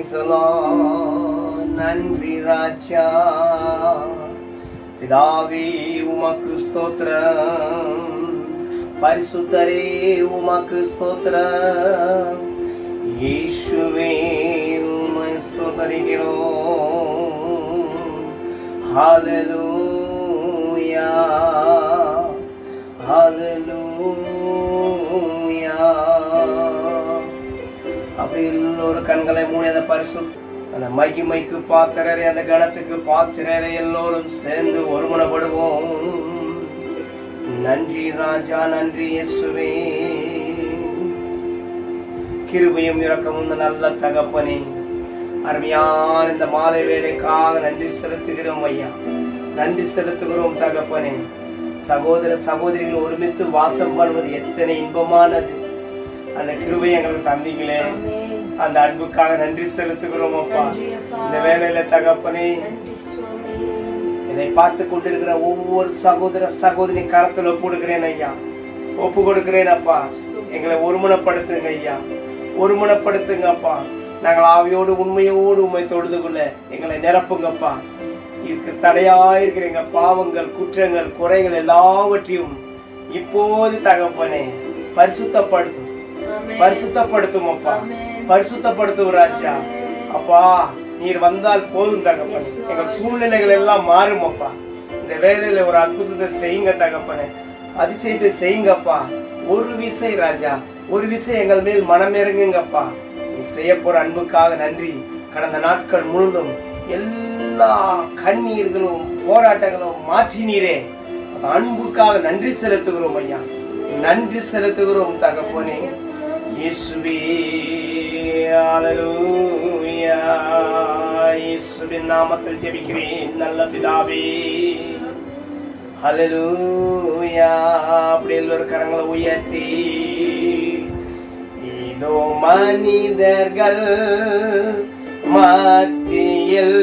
Praise the Lord. நன்றி ராஜா பிதாவே உமக்கு ஸ்தோத்திரம் பரிசுத்தரே உமக்கு ஸ்தோத்திரம் இயேசுவே உமை ஸ்தோத்தரிக்கிறோம் ஹalleluya ஹalleluya அப்படி எல்லோரும் கண்களை மூடி அந்த பரிசு அந்த மகிமைக்கு பாத்திரரை அந்த கணத்துக்கு பாத்திரரை எல்லோரும் சேர்ந்து ஒருமனப்படுவோம் நன்றி ராஜா நன்றி இயேசுவே கிருபையும் இரக்கமும் இந்த நல்ல தகப்பனே அருமையான இந்த மாலை வேலைக்காக நன்றி செலுத்துகிறோம் ஐயா நன்றி செலுத்துகிறோம் தகப்பனே சகோதர சகோதரிகள் ஒருமித்து வாசம் பண்ணுவது எத்தனை இன்பமானது அந்த கிருபை எங்களுக்கு தந்தீங்களே ஆமென். அந்த அன்புக்காக நன்றி செலுத்துகிறோம் அப்பா நன்றி அப்பா. இந்த வேலையில தகப்பனே நன்றி சுவாமி இதை பார்த்து கொண்டிருக்கிற ஒவ்வொரு சகோதர சகோதரி கரத்துல ஒப்பு கொடுக்கிறேன் ஐயா ஒப்பு கொடுக்கிறேன் அப்பா எங்களை ஒருமுனப்படுத்துங்க ஐயா ஒருமுனப்படுத்துங்க அப்பா நாங்கள் ஆவியோடு உண்மையோடு உண்மை தொழுது கொள்ள எங்களை நிரப்புங்கப்பா இதுக்கு தடையா இருக்கிற எங்க பாவங்கள் குற்றங்கள் குறைகள் எல்லாவற்றையும் இப்போது தகப்பனே பரிசுத்தப்படுத்தும் ஆமென். பரிசுத்தப்படுத்தும் அப்பா ஆமென். பரிசுத்தப்படுத்தும் ராஜா அப்பா நீர் வந்தால் போதும் தகப்பனே Yes, Lord. எங்கள் சூழ்நிலைகள் எல்லாம் மாறும் அப்பா இந்த வேலையில ஒரு அற்புதத்தை செய்யுங்க தகப்பனே அதிசயத்தை செய்யுங்கப்பா ஒரு விசை ராஜா ஒரு விசை எங்கள் மேல் மனம் இறங்குங்கப்பா நீ செய்ய போற அன்புக்காக நன்றி கடந்த நாட்கள் முழுதும் எல்லா கண்ணீர்களும் போராட்டங்களும் மாற்றினீரே அந்த அன்புக்காக நன்றி செலுத்துகிறோம் ஐயா நன்றி செலுத்துகிறோம் தகப்பனே இயேசுவே ஹalleluya இயேசுவின் நாமத்தில் ஜெபிக்கிறேன் நல்ல பிதாவே ஹalleluya அப்படி எல்லோரும் கரங்களை உயர்த்தி இதோ மனிதர்கள் மத்தியில்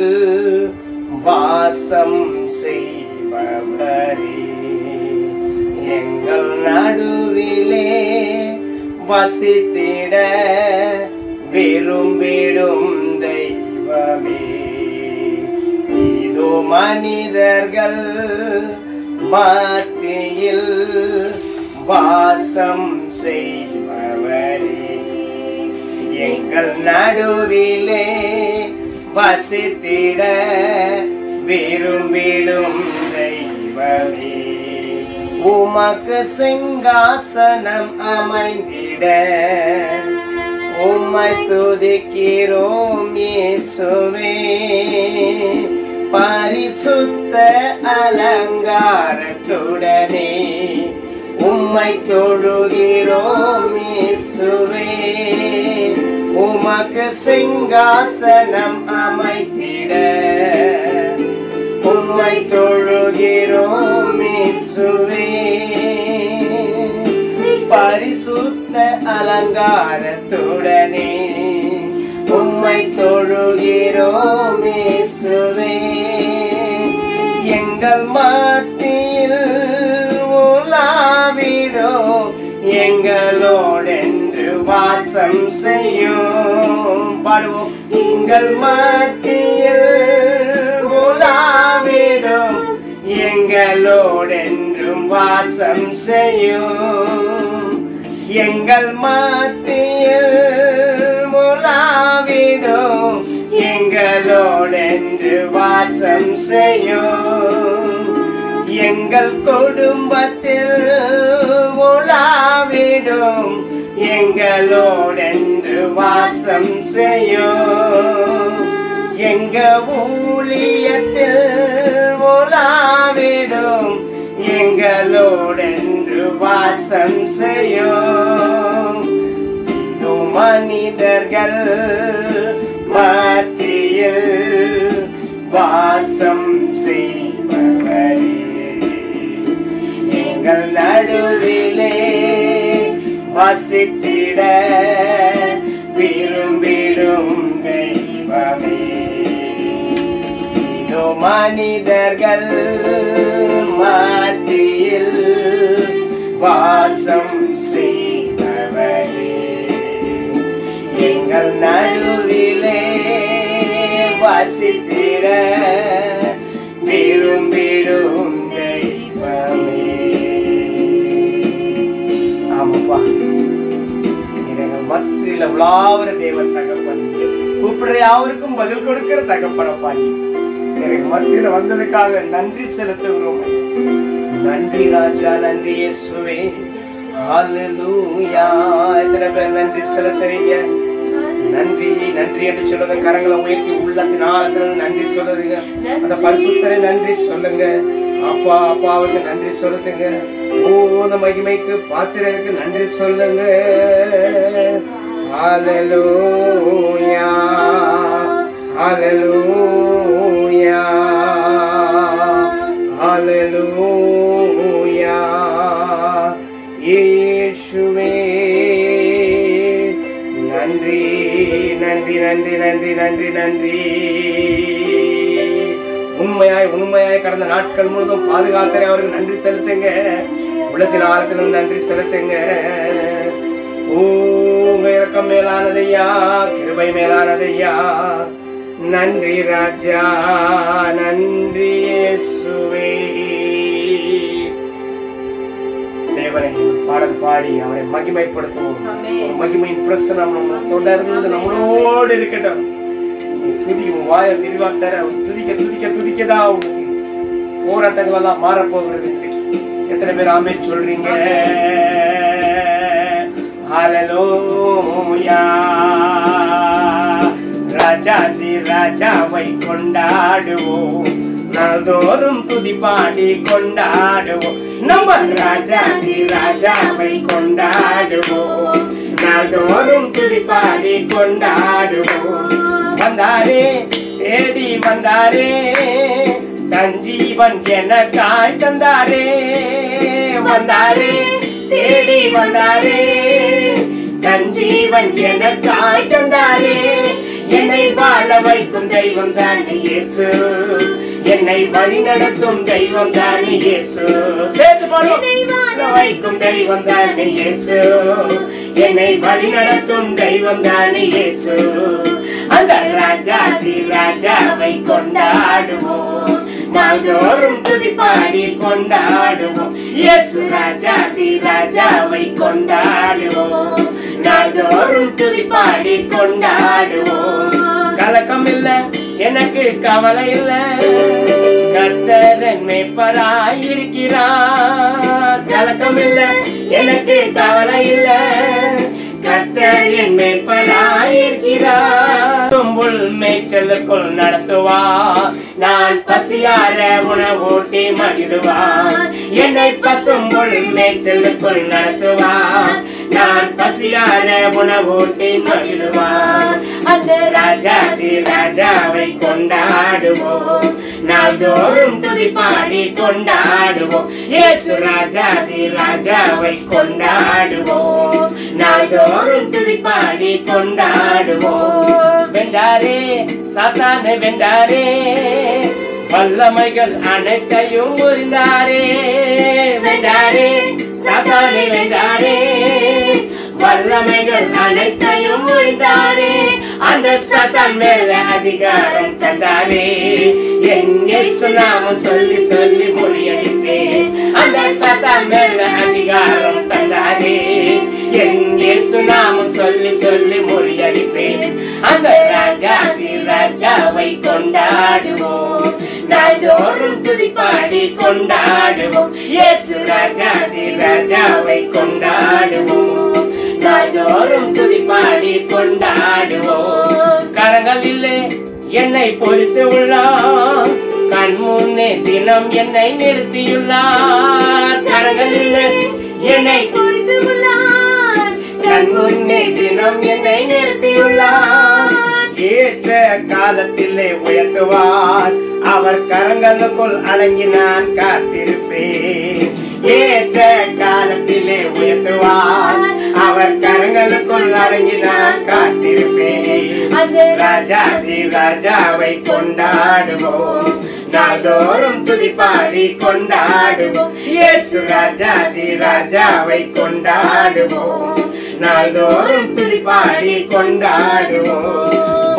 வாசம் செய்பவரே எங்கள் நடுவிலே வசித்திட விரும்பிடும் தெய்வமே இதோ மனிதர்கள் மத்தியில் வாசம் செய்பவரே எங்கள் நடுவிலே வசித்திட விரும்பிடும் தெய்வமே உமக்கு சிங்காசனம் அமைந்திட உம்மை துதிக்கிறோம் இயேசுவே பரிசுத்த அலங்காரத்துடனே உம்மை தொழுகிறோம் இயேசுவே உமக்கு சிங்காசனம் அமைத்திட உம்மை தொழுகிறோம் இயேசுவே பரிசுத்த அலங்காரத்துடனே உம்மை தொழுகிறோம் இயேசுவே எங்கள் மத்தியில் உலாவிடும் எங்களோடென்று வாசம் செய்யும் பாடுவோம் எங்கள் மத்தியில் உலாவிடும் எங்களோடென்றும் வாசம் செய்யும் எங்கள் மத்தியில் முலாவிடும் எங்களோடென்று வாசம் செய்யும் எங்கள் குடும்பத்தில் உலாவிடும் எங்களோடென்று வாசம் செய்யும் எங்க ஊழியத்தில் உலாவிடும் எங்களோடென்று வாசம் செய்யும் இதோ மனிதர்கள் மத்தியில் வாசம் செய்பவரே எங்கள் நடுவிலே வசித்திட விரும்பிடும் தெய்வமே இதோ மனிதர்கள் மத்தியில் வாசம் செய்பவரே எங்கள் நடுவிலே வசித்திட விரும்பிடும் தெய்வமே ஆமாப்பா நீர் எங்கள் மத்தியில உலாவுற தேவன் தகப்பன் கூப்பிடுற யாவருக்கும் பதில் கொடுக்கிற தகப்பனப்பா நீ எனக்கு மத்தியில வந்ததுக்காக நன்றி செலுத்துகிறோம் நன்றி ராஜா நன்றி இயேசுவே ஹalleluya எத்தனை பேர் நன்றி செலுத்துறீங்க நன்றி நன்றி என்று சொல்லுங்க கரங்களை உயர்த்தி உள்ளத்தின் ஆழத்தில் நன்றி சொல்லுங்க அந்த பரிசுத்தரை நன்றி சொல்லுங்க அப்பா அப்பாவுக்கு நன்றி சொல்லுங்க ஓ அந்த மகிமைக்கு பாத்திரருக்கு நன்றி சொல்லுங்க ஹalleluya ஹalleluya ஹalleluya இயேசுவே நன்றி நன்றி நன்றி நன்றி நன்றி நன்றி உண்மையாய் உண்மையாய் கடந்த நாட்கள் முழுதும் பாதுகாத்தரை அவருக்கு நன்றி செலுத்துங்க உள்ளத்தின் ஆழத்திலும் நன்றி செலுத்துங்க ஓ, உங்க இறக்கம் மேலானதையா கிருபை மேலானதையா நன்றி ராஜா நன்றி இயேசுவே தேவனை பாடல் பாடி அவரை மகிமைப்படுத்துவோம் ஆமென். ஒரு மகிமையின் பிரசனம் நம்ம தொடர்ந்து நம்மளோடு இருக்கட்டும் நீ துதி உன் வாயை விரிவா தர துதிக்க துதிக்க துதிக்கதான் உனக்கு போராட்டங்கள் எல்லாம் மாறப்போகிறது இன்றைக்கு எத்தனை பேர் ஆமே சொல்றீங்க ஹalleluya ராஜாதி ராஜாவை கொண்டாடுவோம் நாள்தோறும் துதி பாடி கொண்டாடுவோம் நம்ம ராஜாதி ராஜாவை கொண்டாடுவோம் நாள்தோறும் துதி பாடி கொண்டாடுவோம் வந்தாரே தேடி வந்தாரே தன் ஜீவன் எனக்காய் தந்தாரே வந்தாரே தேடி வந்தாரே தன் ஜீவன் எனக்காய் தந்தாரே என்னை வாழ வைக்கும் தெய்வம் தானே இயேசு என்னை வழி நடத்தும் தெய்வம் தானே இயேசு சேர்த்து பாடுவோம். என்னை வாழ வைக்கும் தெய்வம் தானே இயேசு என்னை வழி நடத்தும் தெய்வம் தானே இயேசு அந்த ராஜாதி ராஜாவை கொண்டாடுவோம் நாள்தோறும் துதி பாடி கொண்டாடுவோம் இயேசு ராஜாதி ராஜாவை கொண்டாடுவோம் நாள்தோறும் துதி பாடி கொண்டாடுவோம் கலக்கம் இல்ல எனக்கு கவலை இல்ல கர்த்தரன் மேய்ப்பராயிருக்கிறார் கலக்கம் இல்ல எனக்கு கவலை இல்ல கர்த்தர் என் மேய்ப்பராயிருக்கிறார் தும்புல் மேய்ச்சலுக்குள் நடத்துவார் நான் பசியார உணவூட்டி மகிழ்வான் என்னை பசும்புல் மேய்ச்சலுக்குள் நடத்துவான் நான் பசியார உணவூட்டி மகிழ்வான் அந்த ராஜாதி ராஜாவை கொண்டாடுவோம் நாள்தோறும் துதி பாடி கொண்டாடுவோம் இயேசு ராஜாதி ராஜாவை கொண்டாடுவோம் நாள்தோறும் துதி பாடி கொண்டாடுவோம் வென்றாரே சாத்தானை வென்றாரே வல்லமைகள் அனைத்தையும் புரிந்தாரே வென்றாரே சாத்தானை வென்றாரே வல்லமைகள் அனைத்தையும் புரிந்தாரே அந்த சதான் மேல அதிகாரம் தந்தாரே என் இயேசு நாமம் சொல்லி சொல்லி முறியடிப்பேன் அந்த சதான் மேல அதிகாரம் தந்தாரே என் இயேசு நாமம் சொல்லி சொல்லி முறியடிப்பேன் அந்த ராஜாதி ராஜாவை கொண்டாடுவோம் நாள்தோறும் துதி பாடி கொண்டாடுவோம் இயேசு ராஜாதி ராஜாவை கொண்டாடுவோம் நாள்தோறும் துதி பாடி கொண்டாடுவோம் கரங்கள் இல்லை என்னை பொறுத்து உள்ளார் கண் முன்னே தினம் என்னை நிறுத்தியுள்ளார் கரங்கள் இல்லை என்னை பொறுத்து உள்ளார் கண் முன்னே தினம் என்னை நிறுத்தியுள்ளார் ஏற்ற காலத்திலே உயர்த்துவார் அவர் கரங்களுக்குள் அடங்கி நான் காத்திருப்பேன் ஏற்ற காலத்திலே உயர்த்துவார் அவர் கரங்களுக்குள் அடங்கி நான் காத்திருப்பேன் அந்த ராஜாதி ராஜாவை கொண்டாடுவோம் நாள்தோறும் துதி பாடி கொண்டாடுவோம் இயேசு ராஜாதி ராஜாவை கொண்டாடுவோம் நாள்தோறும் துதி பாடி கொண்டாடுவோம்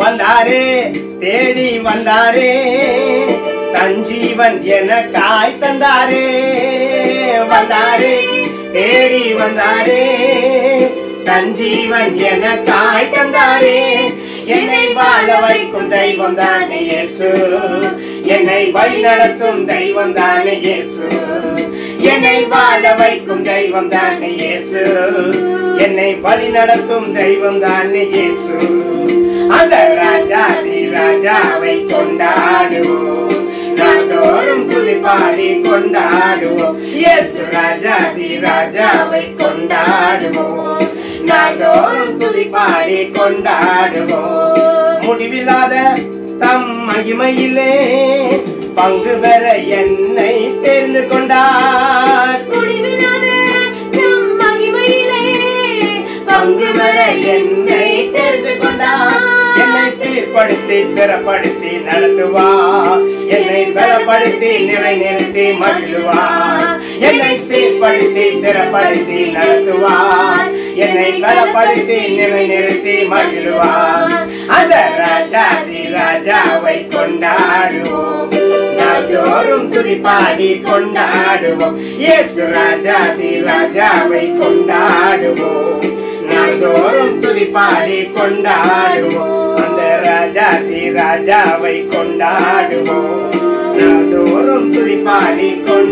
வந்தாரே தேடி வந்தாரே தன் ஜீவன் எனக்காய் தந்தாரே வந்தாரே தேடி வந்தாரே தன் ஜீவன் எனக்காய் தந்தாரே என்னை வாழ வைக்கும் தெய்வம் தானே இயேசு என்னை வழி நடத்தும் தெய்வம் தானே இயேசு என்னை வாழ வைக்கும் தெய்வம் தானே இயேசு என்னை வழி நடத்தும் தெய்வம் தானே இயேசு அந்த ராஜாதி ராஜாவை கொண்டாடுவோம் நாள்தோறும் துதிப்பாடி கொண்டாடுவோம் இயேசு ராஜாதி ராஜாவை கொண்டாடுவோம் நாள்தோறும் துதிப்பாடி கொண்டாடுவோம் முடிவில்லாத தம் மகிமையிலே பங்கு பெற என்னை தெரிந்து கொண்டார் முடிவில்லாத நம் மகிமையிலே பங்கு பெற என்னை தெரிந்து கொண்டார் என்னை சீர்படுத்தி சிறப்படுத்தி நடத்துவா என்னை பலப்படுத்தி நிலை நிறுத்தி மகிழ்வா என்னை சீர்படுத்தி சிறப்படுத்தி நடத்துவா என்னை பலப்படுத்தி நிலை நிறுத்தி மகிழ்வா அந்த ராஜாதி ராஜாவை கொண்டாடுவோம் நாள்தோறும் துதிப்பாடி கொண்டாடுவோம் இயேசு ராஜாதி ராஜாவை கொண்டாடுவோம் நாள்தோறும் துதிப்பாடி கொண்டாடுவோம் அந்த ராஜாதி ராஜாவை கொண்டாடுவோம் நாள்தோறும் துதிப்பாடி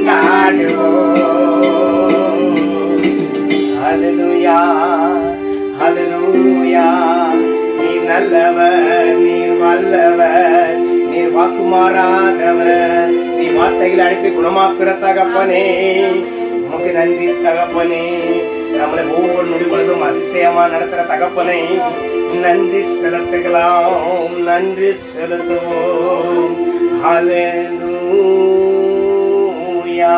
கொண்டாடுவோம் ஹalleluya ஹalleluya நீ நல்லவர் நீ வல்லவர் நீ வாக்குமாறாதவர் நீ வார்த்தைகளை அனுப்பி குணமாக்குற தகப்பனே உமக்கு நன்றி தகப்பனே நம்மளை ஒவ்வொரு நொடி பொழுதும் அதிசயமா நடத்துற தகப்பனை நன்றி செலுத்துகலாம் நன்றி செலுத்துவோம் ஹalleluya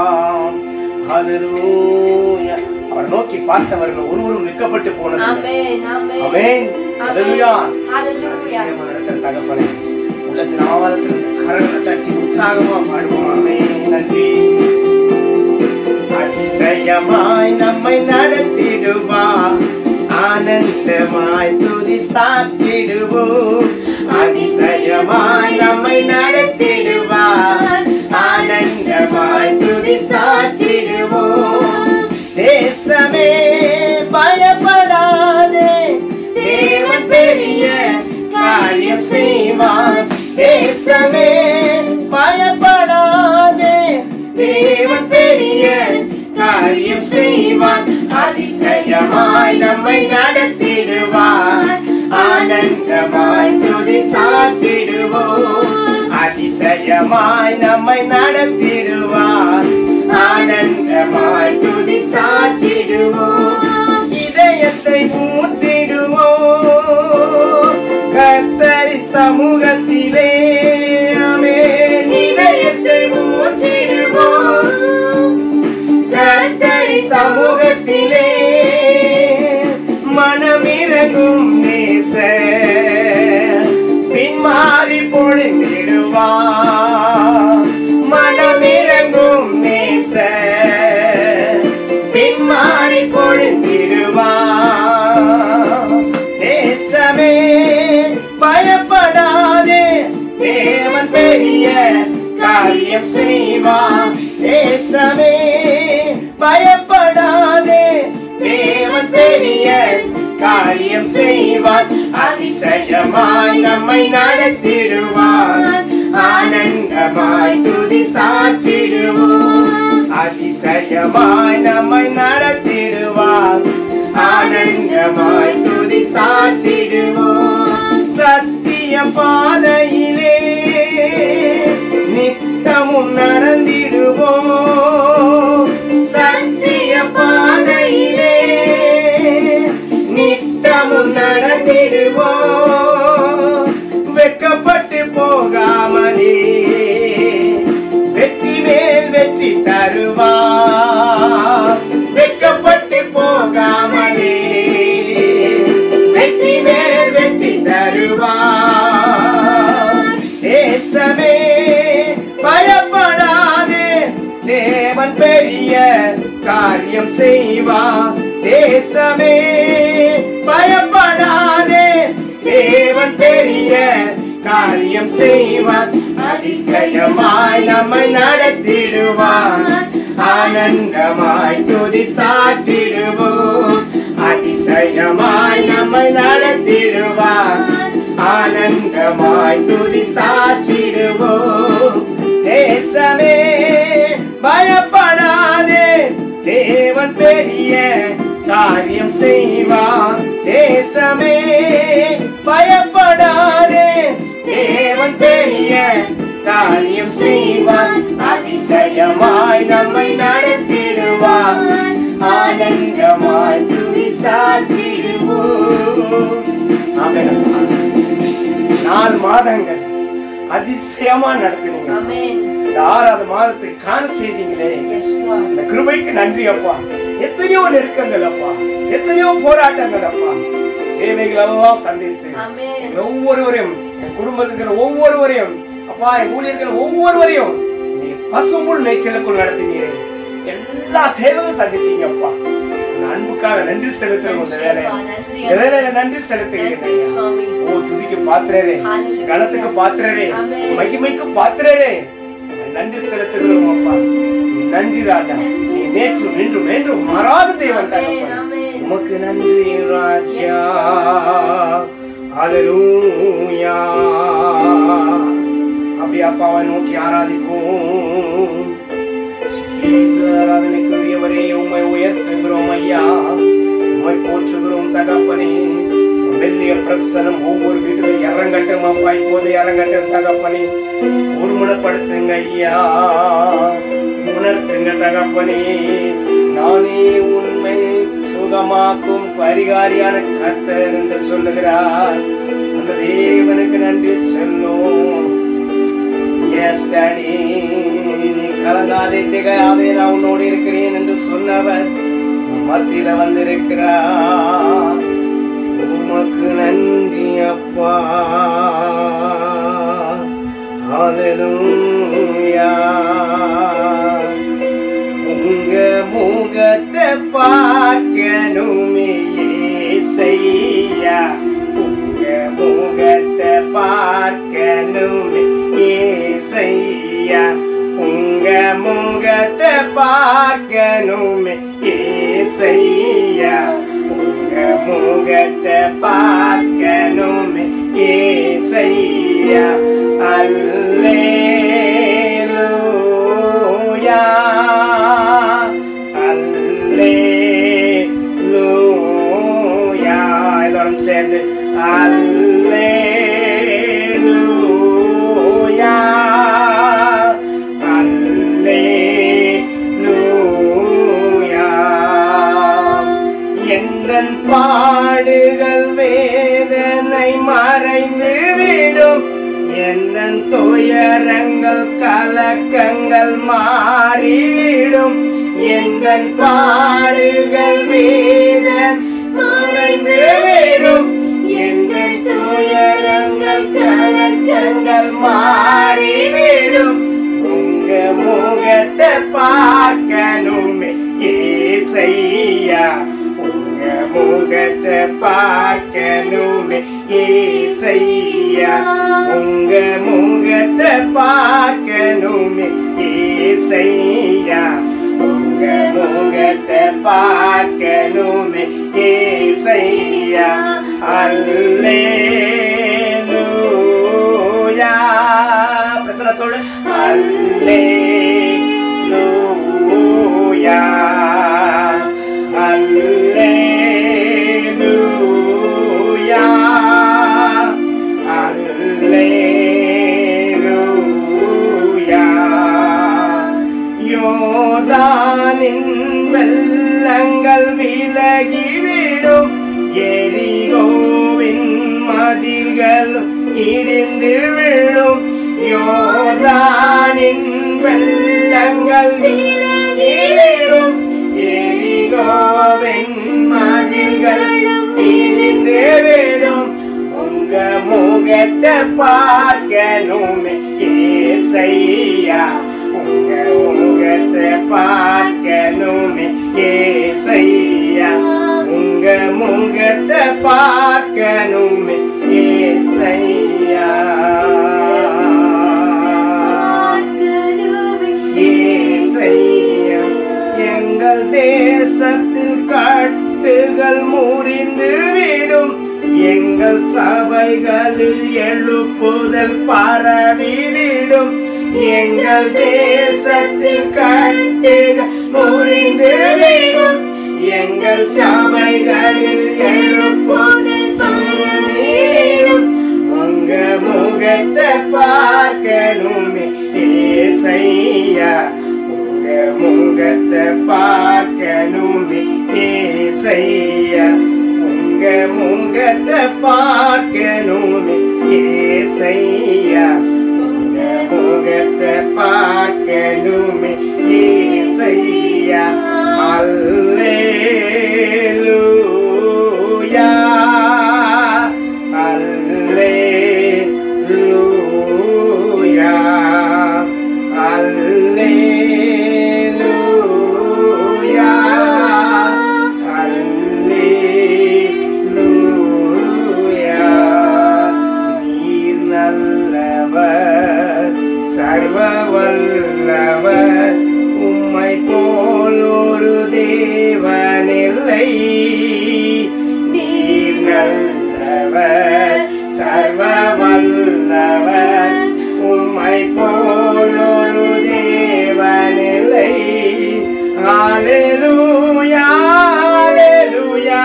ஹalleluya அவர் நோக்கி பார்த்தவர்கள் ஒருவரும் நிற்கப்பட்டு போனது ஆமென் ஆமென் ஆமென் ஹalleluya ஹalleluya அதிசயமா நடத்துற தகப்பனே உள்ளத்தின் ஆழத்தில் இருந்து கரங்களை தட்டி உற்சாகமா பாடுவோம் ஆமென் நன்றி அதிசயமாய் நம்மை நடத்திடுவா ஆனந்தமாய் துதி சாத்திடுவோம் அதிசயமாய் நம்மை நடத்திடுவார் ஆனந்தமாய் துதி சாற்றிடுவோம் தேசமே பயப்படாதே தேவன் பெரிய காரியம் செய்வார் தேசமே பயப்படாதே தேவன் பெரிய காரியம் செய்வார் அதிசயமாய் நம்மை நடத்திடுவார் ஆனந்தமாய் துதி சாற்றிடுவோம் அதிசயமாய் நம்மை நடத்திடுவார் ஆனந்தமாய் துதி சாற்றிடுவோம் இதயத்தை ஊற்றிடுவோம் கர்த்தரின் சமூகத்திலே ஆமென் இதயத்தை ஊற்றிடுவோம் கர்த்தரின் சமூகத்திலே மனமிறங்கும் நேச பின்மாறி பொழிந்திடுவா மனமிறங்கும் நேச பின்மாறி பொழிந்திடுவா தேசமே பயப்படாதே தேவன் பெரிய காரியம் செய்வார் தேசமே பயப்படாதே தேவன் பெரிய காரியம் செய்வார் அதிசயமாய் நம்மை நடத்திடுவார் ஆனந்தமாய் துதி சாற்றிடுவோம் அதிசயமாய் நம்மை நடத்திடுவார் ஆனந்தமாய் துதி சாற்றிடுவோம் சத்திய பாதையிலே நித்தமும் நடந்திடுவோம் சத்திய பாதையிலே நித்தமும் நடந்திடுவோம் வெட்கப்பட்டு போகாமலே வெற்றி மேல் வெற்றி தருவார் வெட்கப்பட்டு போகாமலே வெற்றி மேல் வெற்றி தருவார் தேசமே பயப்படாதே தேவன் பெரிய காரியம் செய்வார் தேசமே பயப்படாதே தேவன் பெரிய காரியம் செய்வார் அதிசயமாய் நம்மை நடத்திடுவார் ஆனந்தமாய் துதி சாற்றிடுவோம் அதிசயமாய் நம்மை நடத்திடுவார் ஆனந்தமாய் துதி சாற்றிடுவோம் தேசமே பயப்படாதே தேவன் பெரிய காரியம் செய்வார் தேசமே பயப்படாதே தேவன் பெரிய காரியம் செய்வார் அதிசயமாய் நம்மை நடத்திடுவார் ஆனந்தமாய் துதி சாற்றிடுவோம் ஆமென். நாலு மாதங்கள் அதிசயமா நடத்தினீங்க Amen. இந்த ஆறாவது மாதத்தை காண செய்தீங்களே Yes, Lord. இந்த கிருபைக்கு நன்றி அப்பா எத்தனையோ நெருக்கங்கள் அப்பா எத்தனையோ போராட்டங்கள் அப்பா தேவைகள் எல்லாம் சந்தித்து Amen. எங்கள் ஒவ்வொருவரையும் என் குடும்பத்தில் இருக்கிற ஒவ்வொருவரையும் அப்பா என் ஊழியர்கள் ஒவ்வொருவரையும் நீ பசும்புல் மேய்ச்சலுக்குள் நடத்தினீரே எல்லா தேவைகளும் சந்தித்தீங்க அப்பா அந்த அன்புக்காக நன்றி செலுத்துறோம் இந்த நன்றி வேலையை அப்பா, நன்றி இந்த வேலையில நன்றி செலுத்துகிறேன் நன்றி ஐயா. சுவாமி. ஓ துதிக்கு பாத்திரரே Hallelujah. கணத்துக்கு பாத்திரரே Amen. மகிமைக்கு பாத்திரரே உம்மை நன்றி செலுத்துகிறோம் அப்பா நன்றி ராஜா நீ நேற்று இன்றும் என்றும் மாறாத தேவன் Amen, தகப்பனே. amen. உமக்கு நன்றி ராஜா Yes, ஹalleluya அப்படி அப்பாவை நோக்கி ஆராதிப்போம் Jesus, ஆராதனைக்குரியவரே உம்மை உயர்த்துகிறோம் ஐயா உம்மை போற்றுகிறோம் தகப்பனே வெள்ளிய பிரசனம் ஒவ்வொரு வீட்டிலும் இறங்கட்டும் அப்பா இப்போது இறங்கட்டும் தகப்பனே ஒருமுனப்படுத்துங்க ஐயா உணர்த்துங்க தகப்பனே நானே உண்மை சுகமாக்கும் பரிகாரியான கர்த்தர் என்று சொல்லுகிறார் அந்த தேவனுக்கு நன்றி சொல்லும் எஸ் டாடி நீ கலங்காதே திகையாதே நான் உன்னோடு இருக்கிறேன் என்று சொன்னவர் உன் மத்தியில வந்திருக்கிறார் உமக்கு நன்றி அப்பா ஹalleluya உங்க முகத்தை பார்க்கணுமே ஏசையா உங்க முகத்தை பார்க்கணுமே ஏசையா உங்க முகத்தை பார்க்கணுமே ஏசையா உங்க முகத்தை பார்க்கணுமே ஏசையா அல்லேலூயா அல்லேலூயா எல்லாரும் சேர்ந்து அல்லேலூயா அல்லேலூயா எந்தன் பாடுகள் வேதனை மறைந்து விடும் எந்தன் துயரங்கள் கலக்கங்கள் மாறிவிடும் எந்தன் பாடுகள் வேதன் மறைந்து விடும் எந்தன் துயரங்கள் கலக்கங்கள் மாறிவிடும் உங்க முகத்தை பார்க்கணுமே ஏசையா உங்க முகத்தை பார்க்கணுமே ஏசையா உங்க முகத்தை பார்க்கணுமே ஏசையா உங்க முகத்தை பார்க்கணுமே ஏசையா அல்லேலூயா பிரசனத்தோடு அல்லேலூயா அல்லேலூயா அல்லேலூயா யோர்தானின் வெள்ளங்கள் விலகிவிடும் எரிகோவின் மதில்களும் இடிந்து விழும் யோர்தானின் வெள்ளங்கள் விலகிவிடும் எரிகோவின் மதில்களும் இடிந்து விடும் உங்க முகத்தை பார்க்கணுமே ஏசையா உங்க முகத்தை பார்க்கணுமே ஏசையா உங்க முகத்தை பார்க்கணுமே ஏசையா ஏசையா எங்கள் தேசத்தில் கட்டுகள் முறிந்து விடும் எங்கள் சபைகளில் எழுப்புதல் பரவிவிடும் எங்கள் தேசத்தில் கட்டுகள் முறிந்து விடும் எங்கள் சபைகளில் எழுப்புதல் பரவிவிடும் உங்க முகத்தை பார்க்கணுமே ஏசையா உங்க முகத்தை பார்க்கணுமே ஏசையா உங்க முகத்தை பார்க்கணுமே ஏசையா உங்க முகத்தை பார்க்கணுமே ஏசையா அல்லேலூயா அல்லேலூயா அல்லேலூயா அல்லேலூயா நீர் நல்லவர் சர்வ வல்லவர் உம்மை போல் ஒரு தேவனில்லை நீர் நல்லவர் சர்வ வல்லவர் உம்மை போல் ஒரு தேவனில்லை ஹalleluya ஹalleluya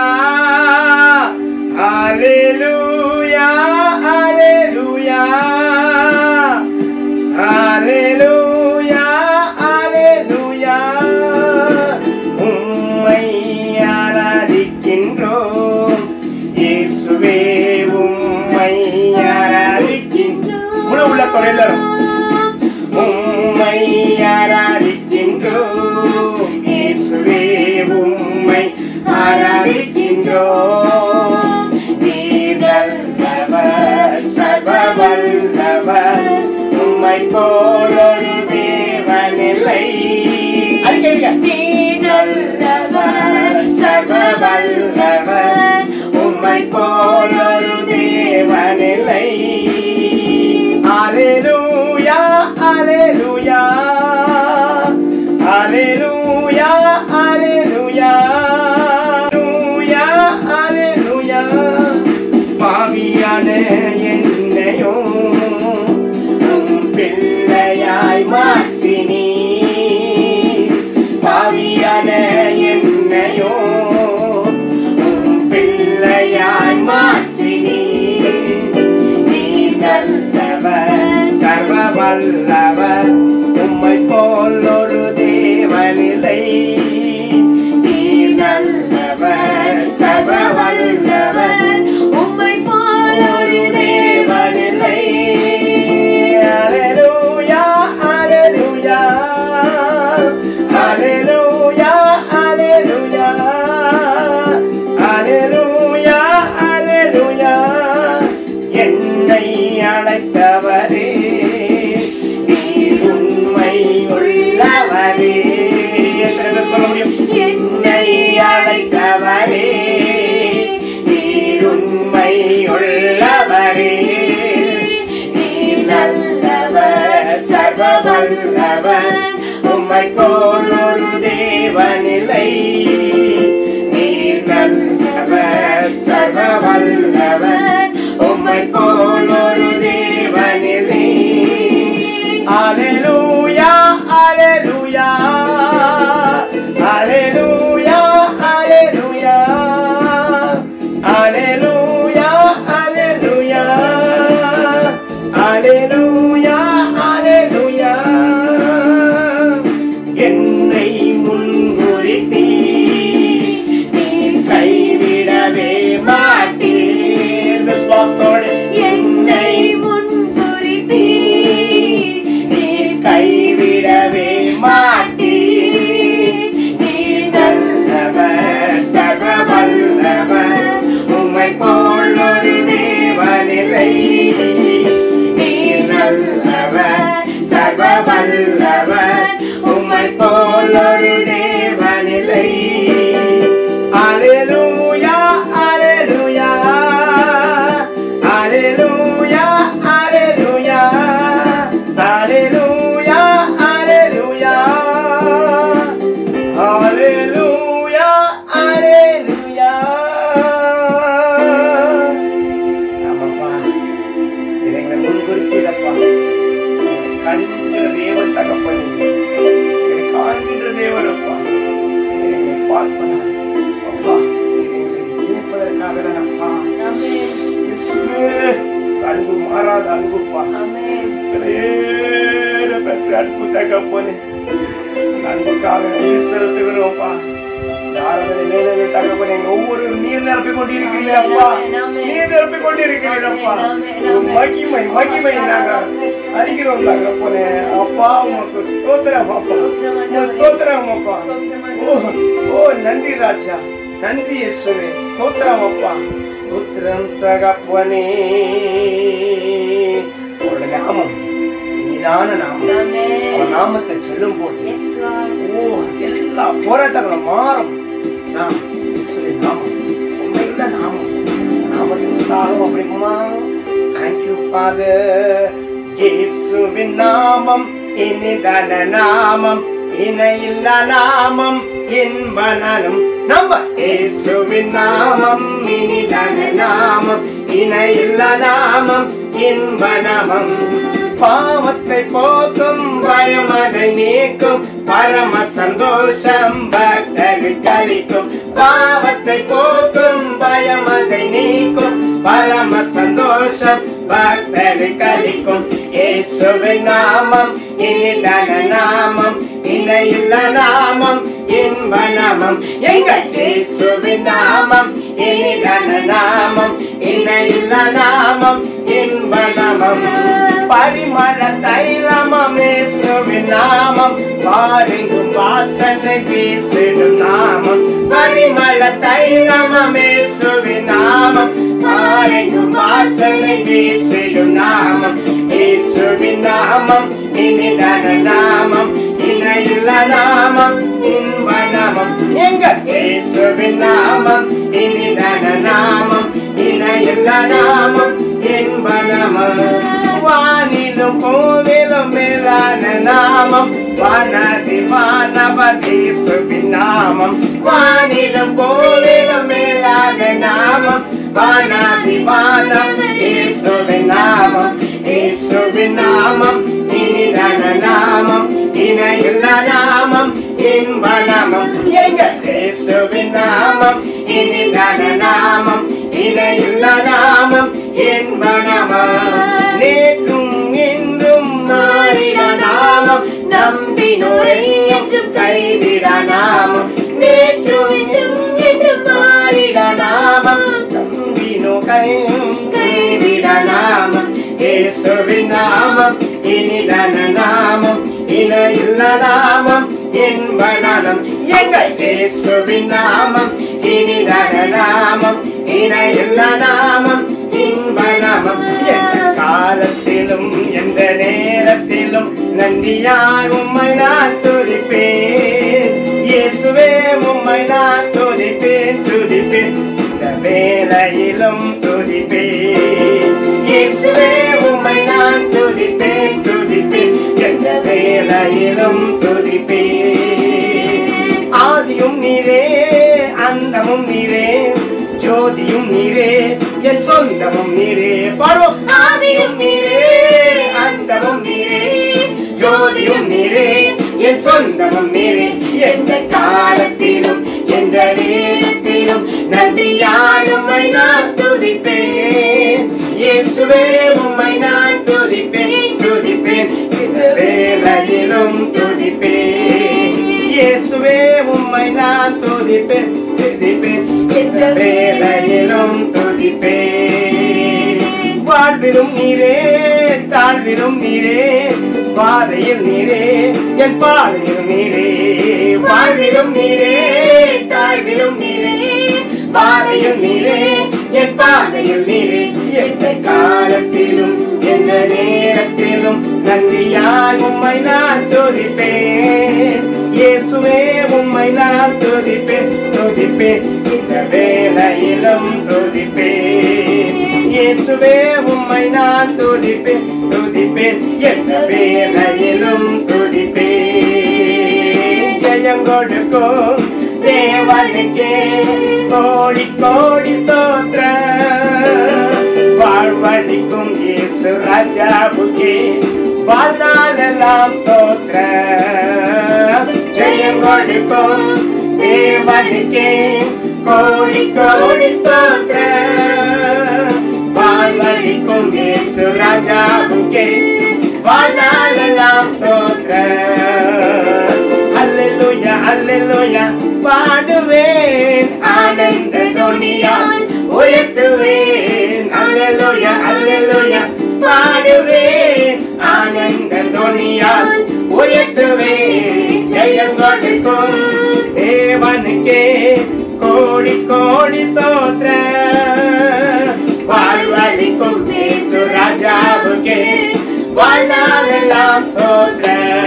ஹalleluya ஹalleluya ஹalleluya ஹalleluya உம்மை ஆராதிக்கின்றோம் இயேசுவே உம்மை ஆராதிக்கின்றோம் முழு உள்ளத்தோட எல்லாரும் உம்மை ஆராதிக்கின்றோம் இயேசுவே உம்மை ஆராதிக்கின்றோம் நீர் நல்லவர் சர்வ வல்லவர் உம்மை போல் ஒரு தேவனில்லை அறிக்கைங்க நீ நல்லவர் சர்வ வல்லவர் உம்மை போல் ஒரு தேவனில்லை அலேலூயா அலேலூயா அலேலூயா அலேலூயா அலேலூயா அலேலூயா பாவியான என்னையும் உம் பிள்ளையாய் மாற்றினீ பாவியான என்னையோ உம் பிள்ளையாய் மாற்றினீ நீ நல்லவர் சர்வ வல்லவர் உம்மை போல் ஒரு தேவனில்லை நீ நல்லவர் சர்வ வல்லவர் உம்மை போல் ஒரு தேவனில்லை Hallelujah, hallelujah. Hallelujah, hallelujah. Hallelujah, hallelujah. என்னை அழைத்தவரே நீர் உண்மை உள்ளவரே எத்தனை பேர் சொல்ல முடியும் என்னை அழைத்தவரே நீர் உண்மை உள்ளவரே நீ நல்லவர் சர்வ வல்லவர் உம்மை போல் ஒரு தேவனில்லை நீர் நல்லவர் சர்வ வல்லவர் உம்மை போல் ஒரு தேவனில்லை Aleluya, aleluya, aleluya, aleluya, aleluya, aleluya, aleluya, aleluya. என்னை முன்குறித்தீ நீ கைவிடவே மாட்டீர் விசுவாசத்தோடு என்னை முன்குறித்தீ நீ கைவிடவே மாட்டீர் நீ நல்லவர் சர்வ வல்லவர் உம்மை போல் ஒரு தேவனில்லை நீ நல்லவர் சர்வ வல்லவர் உம்மை போல் ஒரு தேவனில்லை Aleluya, aleluya, aleluya. அன்பு தகப்பனே அந்த அன்புக்காக நன்றி செலுத்துகிறோம்ப்பா இந்த ஆராதனை மேலே தகப்பனே எங்க ஒவ்வொரு நீர் நிரப்பி கொண்டு இருக்கிறீரப்பா ஆமென், ஆமென். நீர் நிரப்பி கொண்டு இருக்கிறீரப்பா ஆமென், ஆமென், உம் மகிமை மகிமை நாங்க அறிகிறோம் தகப்பனே அப்பா உமக்கு ஸ்தோத்திரம் அப்பா ஸ்தோத்திரம் ஆண்டவரே. உமக்கு ஸ்தோத்திரம் அப்பா ஸ்தோத்திரம் ஓ ஆண்டவரே. ஓ நன்றி ராஜா நன்றி இயேசுவே ஸ்தோத்திரம் அப்பா ஸ்தோத்திரம் தகப்பனே உங்களுடைய நாமம் இனிதான நாமம் ஆமென். அவர் நாமத்தை சொல்லும் போது Yes, Lord. ஓ எல்லா போராட்டங்களும் மாறும் நாம் இயேசுவின் நாமம் உண்மையுள்ள நாமம் நாமத்தின் உற்சாகம் அப்படிமா தேங்க்யூ ஃபாதர் இயேசுவின் நாமம் இனிதான நாமம் இணையில்லா நாமம் இன்பனாலும் நம்ம இயேசுவின் நாமம் இனிதான நாமம் இணையில்லா நாமம் இன்ப நாமம் பாவத்தை போக்கும் பயம் அதை நீக்கும் பரம சந்தோஷம் பக்தருக்கு அளிக்கும் பாவத்தை போக்கும் பயம் அதை நீக்கும் பரம சந்தோஷம் பக்தருக்கு அளிக்கும் இயேசுவின் நாமம் இனிதான நாமம் இணையுள்ள நாமம் இன்ப நாமம் எங்கள் இயேசுவின் நாமம் இனிதான நாமம் இணையுள்ள நாமம் இன்ப நாமம் பரிமள தைலமம் இயேசுவின் நாமம் பாருங்கும் வாசனை வீசிடும் நாமம் பரிமள தைலமம் இயேசுவின் நாமம் பாருங்கும் வாசனை வீசிடும் நாமம் இயேசுவின் நாமம் இனிதான நாமம் இணையுள்ள நாமம் இன்ப நாமம் எங்க இயேசுவின் நாமம் இனிதான நாமம் இணையுள்ள நாமம் இன்ப நாமம் வானிலும் பூவிலும் மேலான நாமம் வானதி வானபதி சுபின் நாமம் வானிலும் பூவிலும் மேலான நாமம் வானதி வானபதி இயேசுவின் நாமம் இயேசுவின் நாமம் இனிதான நாமம் இணையுள்ள நாமம் இன்ப நாமம் எங்க இயேசுவின் நாமம் இனிதான நாமம் இணையுள்ள நாமம் இன்ப நாமம் நேற்றும் இன்றும் மாறிட நாமம் நம்பினோரை என்றும் கைவிட நாமம் நேற்றும் இன்றும் என்றும் மாறிட நாமம் நம்பினோ கை கைவிட நாமம் இயேசுவின் நாமம் இனிதான நாமம் இணையுள்ள நாமம் இன்ப நாமம் எங்கள் இயேசுவின் நாமம் இனிதான நாமம் இணையுள்ள நாமம் இன்ப நாமம் எந்த காலத்திலும் எந்த நேரத்திலும் நன்றியாய் உம்மை நான் துதிப்பேன் இயேசுவே உம்மை நான் துதிப்பேன் துதிப்பேன் இந்த வேலையிலும் துதிப்பேன் இயேசுவே உம்மை நான் துதிப்பேன் துதிப்பேன் எந்த வேலையிலும் துதிப்பேன் ஆதியும் நீரே அந்தமும் நீரே ஜோதியும் நீரே என் சொந்தமும் நீரே பாடுவோம் ஆதியும் நீரே அந்தமும் நீரே ஜோதியும் நீரே என் சொந்தமும் நீரே எந்த காலத்திலும் எந்த நேரத்திலும் நன்றியாய் உம்மை நான் துதிப்பேன் இயேசுவே உம்மை நான் துதிப்பேன் துதிப்பேன் இந்த வேளையிலும் துதிப்பேன் இயேசுவே உம்மை நான் துதிப்பேன் துதிப்பேன் இந்த வேளையிலும் துதிப்பேன் வாழ்விலும் நீரே தாழ்விலும் நீரே பாதையில் நீரே என் பாதையில் நீரே வாழ்விலும் நீரே தாழ்விலும் நீரே பாதையில் நீரே என் பாதையில் நீரே எந்த காலத்திலும் எந்த நேரத்திலும் நன்றியாய் உம்மை நான் துதிப்பேன் இயேசுவே உம்மை நான் துதிப்பேன் துதிப்பேன் இந்த வேளையிலும் துதிப்பேன் இயேசுவே உம்மை நான் துதிப்பேன் துதிப்பேன் எந்த வேளையிலும் துதிப்பேன் ஜெயம் கொடுக்கும் தேவனுக்கே கோடி கோடி ஸ்தோத்திர வாழ்வழிக்கும் இயேசு ராஜாவுக்கே வாழ்நாளெல்லாம் ஸ்தோத்திர ஜெயம் கொடுக்கும் தேவனுக்கே கோடி கோடி ஸ்தோத்திர வாழ்வழிக்கும் இயேசு ராஜாவுக்கே வாழ்நாளெல்லாம் ஸ்தோத்திர அல்லேலூயா அல்லேலூயா பாடுவேன் ஆனந்த துணியால் உயர்த்துவேன் அல்லேலூயா அல்லேலூயா பாடுவேன் ஆனந்த துணியால் உயர்த்துவேன் ஜெயம் கொடுக்கும் தேவனுக்கே கோடி கோடி தோற்ற வாழ்வழிக்கும் பேசு ராஜாவுக்கே வாழ்நாளெல்லாம் தோற்ற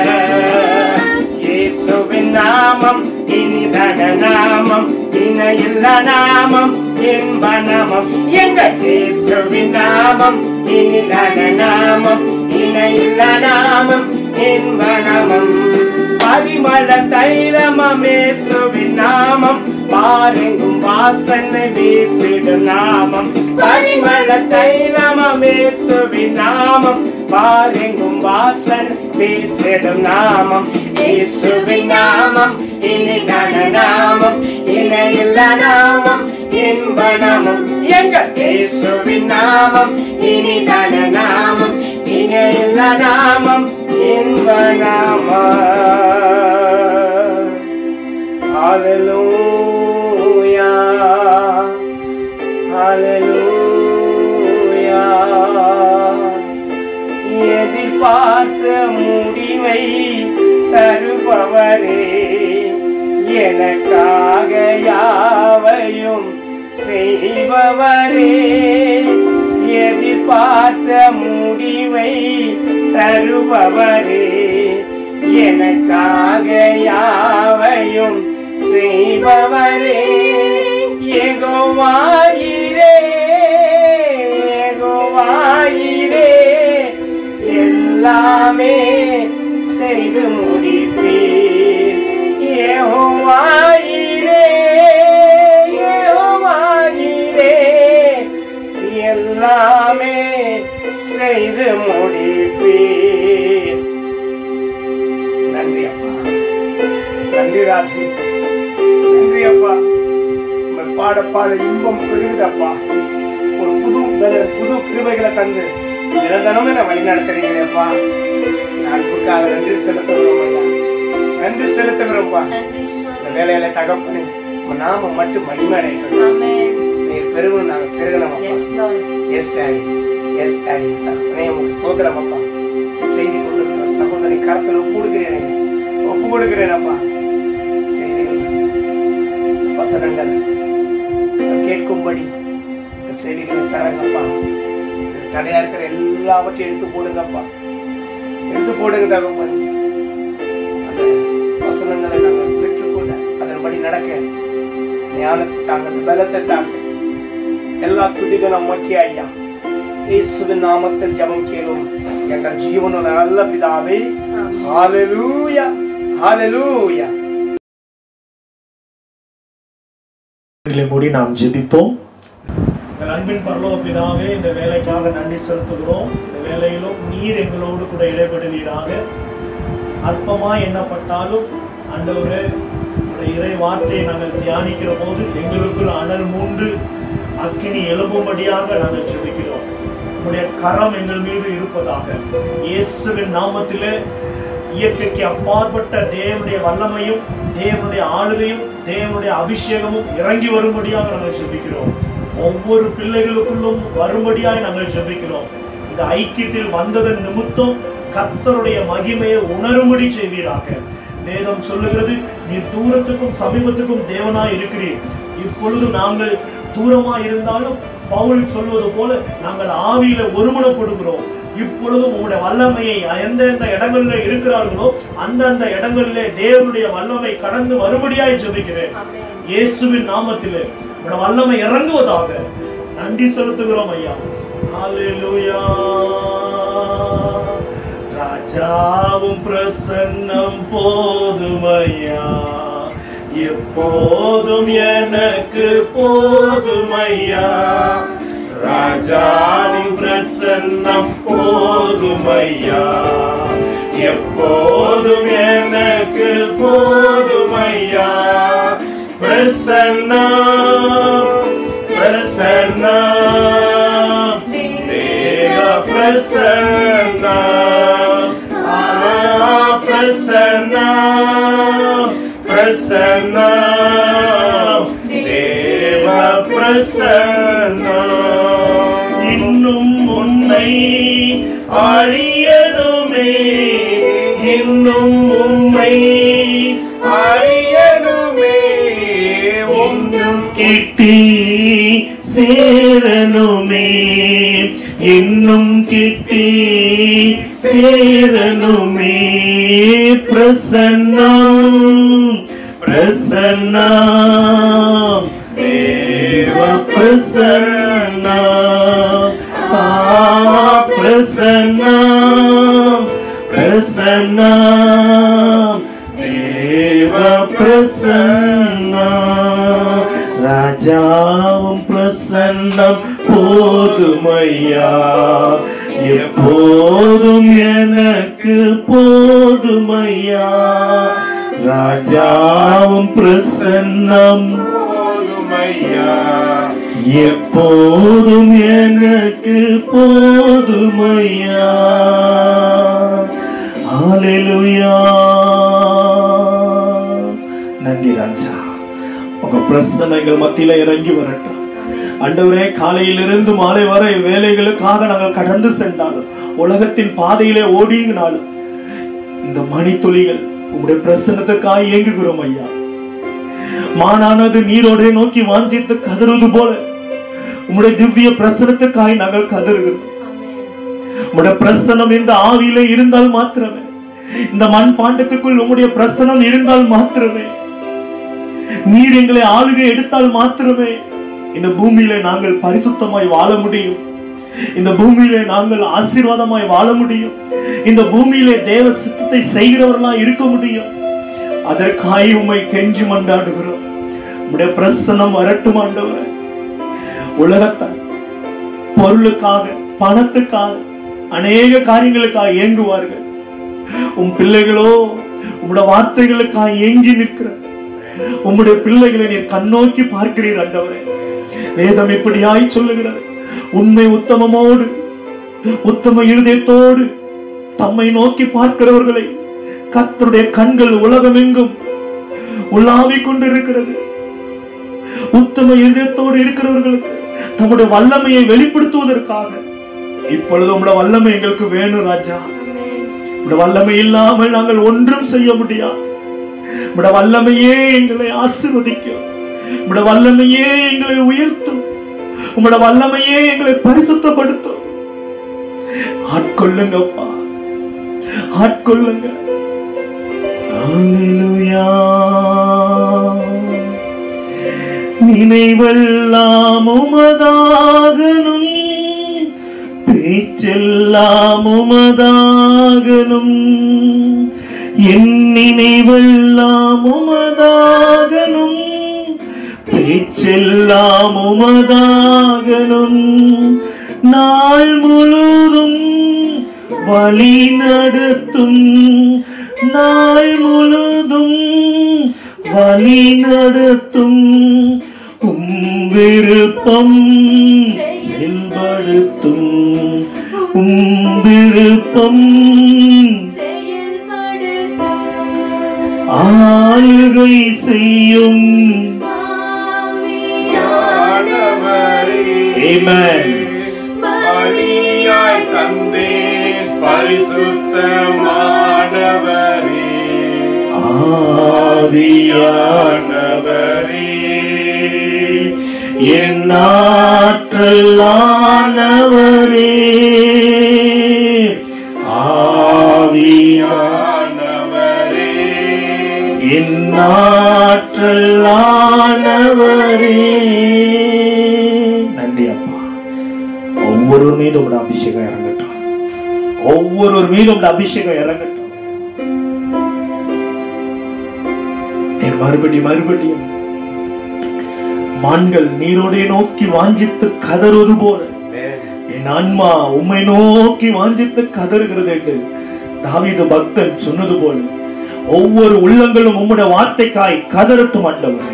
இயேசுவின் நாமம் இனிதன நாமம் இணையில்ல நாமம் இன்ப நாமம் எங்கள் இயேசுவின் நாமம் இனிதன நாமம் இணையில்ல நாமம் இன்ப நாமம் பரிமள தைலமேசுவின் நாமம் பாருங்கும் வாசனை வீசிடும் நாமம் பரிமள தைலமேசுவின் நாமம் பாருங்கும் வாசன் வீசிடும் நாமம் இயேசுவின் நாமம் இனிதான நாமம் இணையில்ல நாமம் இன்ப நாமம் எங்கள் இயேசுவின் நாமம் இனிதான நாமம் இணையில்ல நாமம் இன்ப நாமம் Hallelujah. Hallelujah. எதிர்பார்த்த முடிவை தருபவரே எனக்காக யாவையும் செய்பவரே எதிர்பார்த்த முடிவை தருபவரே எனக்காக யாவையும் செய்பவரே ஏகோவாயிரே ஏகோவாயிரே எல்லாமே செய்து முடிப்பீர் ஏகோவாயிரே ஏகோவாயிரே எல்லாமே செய்து முடிப்பீர் நன்றி அப்பா நன்றி ராஜி நன்றி அப்பா உங்க பாட பாட இன்பம் பெருகுதப்பா ஒரு புது பல- புது கிருபைகளை தந்து தினதனமும் என்ன வழி நடத்துறீங்களேப்பா அன்புக்காக நன்றி செலுத்துகிறோம் ஐயா நன்றி செலுத்துகிறோம்ப்பா நன்றி சுவாமி இந்த வேலையில தகப்பனே உங்க நாம மட்டும் மகிமடையட்டும் ஆமென் நீர் பெருகும் நாங்க சிறுகணும் அப்பா yes Lord yes daddy yes daddy தகப்பனே உங்களுக்கு ஸ்தோத்திரம் அப்பா செய்தி கொண்டிருக்கிற சகோதரி கரத்தில் ஒப்பு கொடுக்கிறேனே ஒப்பு கொடுக்கிறேன் அப்பா செய்திகள் வசனங்கள் கேட்கும்படி இந்த செய்திகளை தரங்கப்பா இது தடையா இருக்கிற எல்லாவற்றையும் எடுத்து போடுங்கப்பா எடுத்து போடுங்க தகப்பனே அந்த வசனங்களை நாங்கள் பெற்றுக்கொள்ள அதன்படி நடக்க ஞானத்தை தாங்க அந்த பலத்தை தாங்க எல்லா துதிகளும் மக்கிய ஐயா இயேசுவின் நாமத்தில் ஜெபம் கேளும் எங்கள் ஜீவனோட நல்ல பிதாவே ஹalleluya ஹalleluya கண்களை மூடி நாம் ஜெபிப்போம் எங்கள் அன்பின் பரலோக பிதாவே இந்த வேலைக்காக நன்றி செலுத்துகிறோம் இந்த வேலையிலும் நீர் எங்களோடு கூட இடைபடுவீராக அற்பமாய் எண்ணப்பட்டாலும் ஆண்டவரே உடைய இறை வார்த்தையை நாங்கள் தியானிக்கிற போது எங்களுக்குள் அனல் மூண்டு அக்கினி எழும்பும்படியாக நாங்கள் ஜெபிக்கிறோம் உம்முடைய கரம் எங்கள் மீது இருப்பதாக இயேசுவின் நாமத்திலே இயற்கைக்கு அப்பாற்பட்ட தேவனுடைய வல்லமையும் தேவனுடைய ஆளுகையும் தேவனுடைய அபிஷேகமும் இறங்கி வரும்படியாக நாங்கள் ஜெபிக்கிறோம் ஒவ்வொரு பிள்ளைகளுக்குள்ளும் வரும்படியாய் நாங்கள் ஜெபிக்கிறோம் இந்த ஐக்கியத்தில் வந்ததன் நிமித்தம் கர்த்தருடைய மகிமையை உணரும்படி செய்வீராக வேதம் சொல்லுகிறது நீ தூரத்துக்கும் சமீபத்துக்கும் தேவனாய் இருக்கிறீர் இப்பொழுது நாங்கள் தூரமாய் இருந்தாலும் பவுல் சொல்வது போல நாங்கள் ஆவியில ஒருமனப்படுகிறோம் இப்பொழுதும் உங்களுடைய வல்லமையை எந்தெந்த இடங்களில் இருக்கிறார்களோ அந்தந்த இடங்களிலே தேவனுடைய வல்லமை கடந்து வரும்படியாய் ஜெபிக்கிறேன் ஆமென் இயேசுவின் நாமத்திலே உங்களுடைய வல்லமை இறங்குவதாக நன்றி செலுத்துகிறோம் ஐயா ஹalleluya ராஜாவும் பிரசன்னம் போதும் ஐயா எப்போதும் எனக்கு போதும் ஐயா ராஜாவின் பிரசன்னம் போதும் ஐயா எப்போதும் எனக்கு போதும் ஐயா பிரசன்னம் பிரசன்னம் தேவ பிரசன்னம் ஆ, பிரசன்னம் பிரசன்னா தேவ பிரசன்னா இன்னும் உன்னை அறியணுமே இன்னும் உம்மை அறியணுமே ஒன்றும் கிட்டி சேரணுமே இன்னும் கிட்டி சேரணுமே பிரசன்னம் பிரசன்னம் தேவ பிரசன்னம் ஆ பிரசன்னம் பிரசன்னம் தேவ பிரசன்னம் ராஜாவும் பிரசன்னம் போதுமையா எப்போதும் எனக்கு போதுமையா ராஜாவும் பிரசன்னம் போதுமையா எப்போதும் எனக்கு போதுமையா ஹalleluya நன்றி ராஜா உங்க பிரசனைகள் மத்தியில இறங்கி வரட்டும் அண்டவரே காலையிலிருந்து மாலை வரை வேலைகளுக்காக நாங்கள் கடந்து சென்றாலும் உலகத்தின் பாதையிலே ஓடினாலும் இந்த மணித்துளிகள் உங்களுடைய பிரசன்னத்துக்காக இயங்குகிறோம் ஐயா மானானது நீரோடை நோக்கி வாஞ்சித்து கதறுவது போல உம்முடைய திவ்ய பிரசனத்துக்காய் நாங்கள் கதறுகிறோம் உம்முடைய பிரசனம் இந்த ஆவியிலே இருந்தால் மாத்திரமே இந்த மண் பாண்டத்துக்குள் உம்முடைய பிரசனம் இருந்தால் மாத்திரமே நீர் எங்களை ஆளுகை எடுத்தால் மாத்திரமே இந்த பூமியிலே நாங்கள் பரிசுத்தமாய் வாழ முடியும் இந்த பூமியிலே நாங்கள் ஆசீர்வாதமாய் வாழ முடியும் இந்த பூமியிலே தேவ சித்தத்தை செய்கிறவர்களா இருக்க முடியும் அதற்காய் உம்மை கெஞ்சி மண்டாடுகிறோம் உம்முடைய பிரசனம் வரட்டும் ஆண்டவரே உலகத்தார் பொருளுக்காக பணத்துக்காக அநேக காரியங்களுக்காக ஏங்குவார்கள் உன் பிள்ளைகளோ உம்முடைய வார்த்தைகளுக்காக ஏங்கி நிற்கிற உம்முடைய பிள்ளைகளை நீர் கண்ணோக்கி பார்க்கிறீர் ஆண்டவரே வேதம் இப்படியாய் சொல்லுகிறது உண்மை உத்தமமோடு உத்தம இருதயத்தோடு தம்மை நோக்கி பார்க்கிறவர்களை கர்த்தருடைய கண்கள் உலகமெங்கும் உலாவிக் கொண்டிருக்கிறது உத்தம இருதயத்தோடு இருக்கிறவர்களுக்கு தம்முடைய வல்லமையை வெளிப்படுத்துவதற்காக இப்பொழுது உம்முடைய வல்லமை எங்களுக்கு வேணும் ராஜா உம்முடைய வல்லமை இல்லாமல் நாங்கள் ஒன்றும் செய்ய முடியாது உம்முடைய வல்லமையே எங்களை ஆசீர்வதிக்கும் உம்முடைய வல்லமையே எங்களை உயர்த்தும் உம்முடைய வல்லமையே எங்களை பரிசுத்தப்படுத்தும் ஆட்கொள்ளுங்கப்பா ஆட்கொள்ளுங்க Hallelujah. நினைவெல்லாம் உமதாகனும் பேச்செல்லாம் உமதாகனும் என் நினைவெல்லாம் உமதாகனும் பேச்செல்லாம் உமதாகனும் நாள் முழுதும் வழி நடத்தும் நாள் முழுதும் வழி நடத்தும் உம் விருப்பம் செயல்படுத்தும் உம் விருப்பம் ஆளுகை செய்யும் Amen. பலியாய் தந்தேன் பரிசுத்தமானவரே ஆவியானவரே என் ஆற்றலானவரே ஆவியானவரே என் ஆற்றலானவரே நன்றி அப்பா ஒவ்வொரு மீதும் உங்களோட அபிஷேகம் இறங்கட்டும் ஒவ்வொரு மீதும் உங்களோட அபிஷேகம் இறங்கட்டும் என் மறுபடி மறுபடியும் மான்கள் நீரோடே நோக்கி வாஞ்சித்து கதறுவது போல என் ஆன்மா உம்மை நோக்கி வாஞ்சித்து கதறுகிறது என்று தாவீது பக்தன் சொன்னது போல ஒவ்வொரு உள்ளங்களும் உம்முடைய வார்த்தைக்காய் கதறட்டும் ஆண்டவர்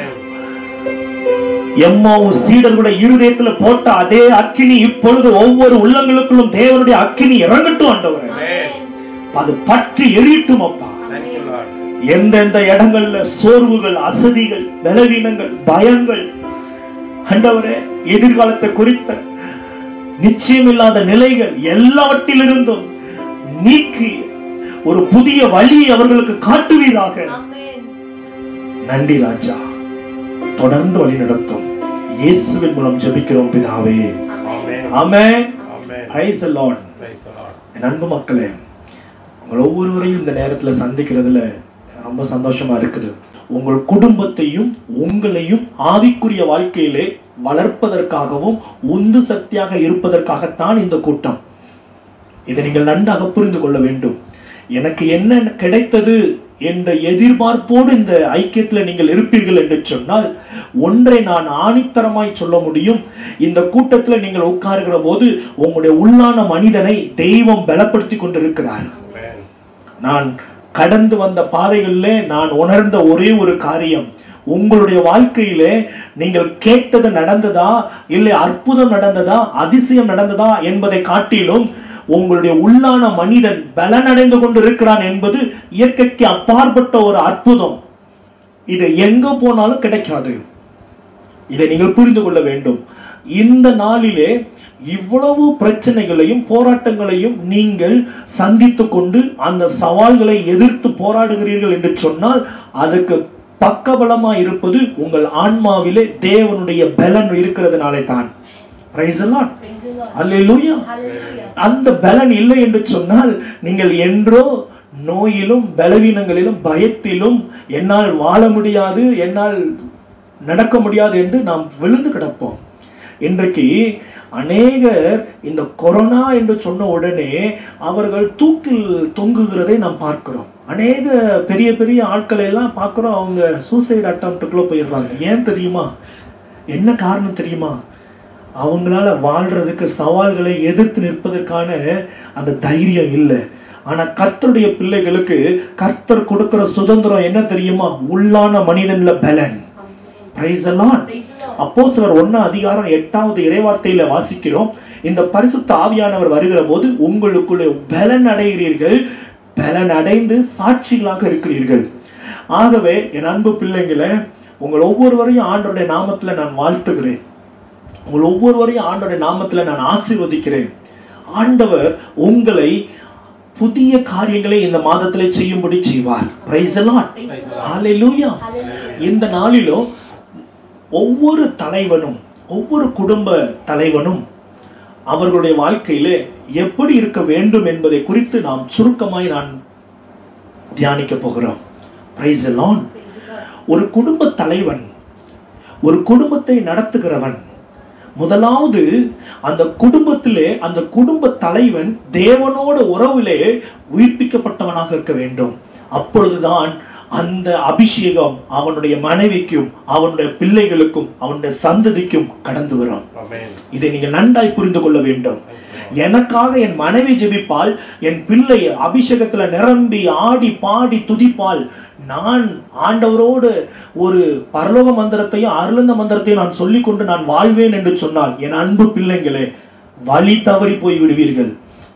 எம்மாவும் சீடர்களுடைய இருதயத்துல போட்ட அதே அக்கினி இப்பொழுது ஒவ்வொரு உள்ளங்களுக்குள்ளும் தேவனுடைய அக்கினி இறங்கட்டும் ஆண்டவர் அது பற்றி எரியட்டும் அப்பா எந்தெந்த இடங்கள்ல சோர்வுகள் அசதிகள் பலவீனங்கள் பயங்கள் ஆண்டவரே எதிர்காலத்தை குறித்த நிச்சயமில்லாத நிலைகள் எல்லாவற்றிலிருந்தும் நீக்கி ஒரு புதிய வழி அவர்களுக்கு காட்டுவீராக ஆமென் நன்றி ராஜா தொடர்ந்து வழி நடத்தும் இயேசுவின் மூலம் ஜெபிக்கிறோம் பிதாவே ஆமென் ஆமென் ஆமென் praise the lord Praise the Lord. என் அன்பு மக்களே உங்கள் ஒவ்வொருவரையும் இந்த நேரத்தில் சந்திக்கிறதுல ரொம்ப சந்தோஷமா இருக்குது உங்கள் குடும்பத்தையும் உங்களையும் ஆவிக்குரிய வாழ்க்கையிலே வளர்ப்பதற்காகவும் உந்து சக்தியாக இருப்பதற்காகத்தான் இந்த கூட்டம் இதை நீங்கள் நன்றாக புரிந்து கொள்ள வேண்டும் எனக்கு என்ன கிடைத்தது என்ற எதிர்பார்ப்போடு இந்த ஐக்கியத்தில் நீங்கள் இருப்பீர்கள் என்று சொன்னால் ஒன்றை நான் ஆணித்தரமாய் சொல்ல முடியும் இந்த கூட்டத்தில் நீங்கள் உட்காருகிற போது உங்களுடைய உள்ளான மனிதனை தெய்வம் பலப்படுத்தி கொண்டிருக்கிறார் Amen. நான் கடந்து வந்த பாதைகளிலே நான் உணர்ந்த ஒரே ஒரு காரியம் உங்களுடைய வாழ்க்கையிலே நீங்கள் கேட்டது நடந்ததா இல்லை அற்புதம் நடந்ததா அதிசயம் நடந்ததா என்பதை காட்டிலும் உங்களுடைய உள்ளான மனிதன் பலனடைந்து கொண்டிருக்கிறான் என்பது இயற்கைக்கு அப்பாற்பட்ட ஒரு அற்புதம் இது எங்க போனாலும் கிடைக்காது இதை நீங்கள் புரிந்து கொள்ள வேண்டும் இந்த நாளிலே இவ்வளவு பிரச்சனைகளையும் போராட்டங்களையும் நீங்கள் சந்தித்து கொண்டு அந்த சவால்களை எதிர்த்து போராடுகிறீர்கள் என்று சொன்னால் அதுக்கு பக்கபலமா இருப்பது உங்கள் ஆன்மாவிலே தேவனுடைய பலன் இருக்கிறதுனாலே தான் Praise the Lord. praise the lord Hallelujah. hallelujah அந்த பலன் இல்லை என்று சொன்னால் நீங்கள் என்றோ நோயிலும் பலவீனங்களிலும் பயத்திலும் என்னால் வாழ முடியாது என்னால் நடக்க முடியாது என்று நாம் விழுந்து கிடப்போம் இன்றைக்கு அநேகர் இந்த கொரோனா என்று சொன்ன உடனே அவர்கள் தூக்கில் தொங்குகிறதை நாம் பார்க்கிறோம் அநேக பெரிய பெரிய ஆட்களை எல்லாம் பார்க்கிறோம் அவங்க சூசைட் அட்டம்ப்டுக்குள்ள போயிடுறாங்க ஏன் தெரியுமா என்ன காரணம் தெரியுமா அவங்களால வாழ்றதுக்கு சவால்களை எதிர்த்து நிற்பதற்கான அந்த தைரியம் இல்லை ஆனா கர்த்தருடைய பிள்ளைகளுக்கு கர்த்தர் கொடுக்கிற சுதந்திரம் என்ன தெரியுமா உள்ளான மனிதன்ல பலன் பிரைஸ் எல்லாம் praise the lord அப்போ சிலர் ஒன்னா அதிகாரம் எட்டாவது இறைவார்த்தையில வாசிக்கிறோம் இந்த பரிசுத்த ஆவியானவர் வருகிற போது உங்களுக்குள்ளே பலன் அடைகிறீர்கள் பலன் அடைந்து சாட்சிகளாக இருக்கிறீர்கள் ஆகவே என் அன்பு பிள்ளைங்களை உங்கள் ஒவ்வொருவரையும் ஆண்டோடைய நாமத்துல நான் வாழ்த்துகிறேன் உங்கள் ஒவ்வொருவரையும் ஆண்டோடைய நாமத்துல நான் ஆசீர்வதிக்கிறேன் ஆண்டவர் உங்களை புதிய காரியங்களை இந்த மாதத்திலே செய்யும்படி செய்வார் பிரைஸ் எல்லாம் praise the lord ஹalleluya hallelujah இந்த நாளிலும் ஒவ்வொரு தலைவனும் ஒவ்வொரு குடும்ப தலைவனும் அவர்களுடைய வாழ்க்கையிலே எப்படி இருக்க வேண்டும் என்பதை குறித்து நாம் சுருக்கமாய் நான் தியானிக்க போகிறோம் பிரைஸ் எல்லாம் praise the lord ஒரு குடும்ப தலைவன் ஒரு குடும்பத்தை நடத்துகிறவன் முதலாவது அந்த குடும்பத்திலே அந்த குடும்ப தலைவன் தேவனோட உறவிலே உயிர்ப்பிக்கப்பட்டவனாக இருக்க வேண்டும் அப்பொழுதுதான் அந்த அபிஷேகம் அவனுடைய மனைவிக்கும் அவனுடைய பிள்ளைகளுக்கும் அவனுடைய சந்ததிக்கும் கடந்து வரும் Amen. இதை நீங்கள் நன்றாய் புரிந்து கொள்ள வேண்டும் எனக்காக என் மனைவி ஜெபிப்பால் என் பிள்ளை அபிஷேகத்துல நிரம்பி ஆடி பாடி துதிப்பால் நான் ஆண்டவரோடு ஒரு பரலோக மந்திரத்தையும் அருளந்த மந்திரத்தையும் நான் சொல்லிக்கொண்டு நான் வாழ்வேன் என்று சொன்னால் என் அன்பு பிள்ளைங்களே வழி தவறி போய் விடுவீர்கள்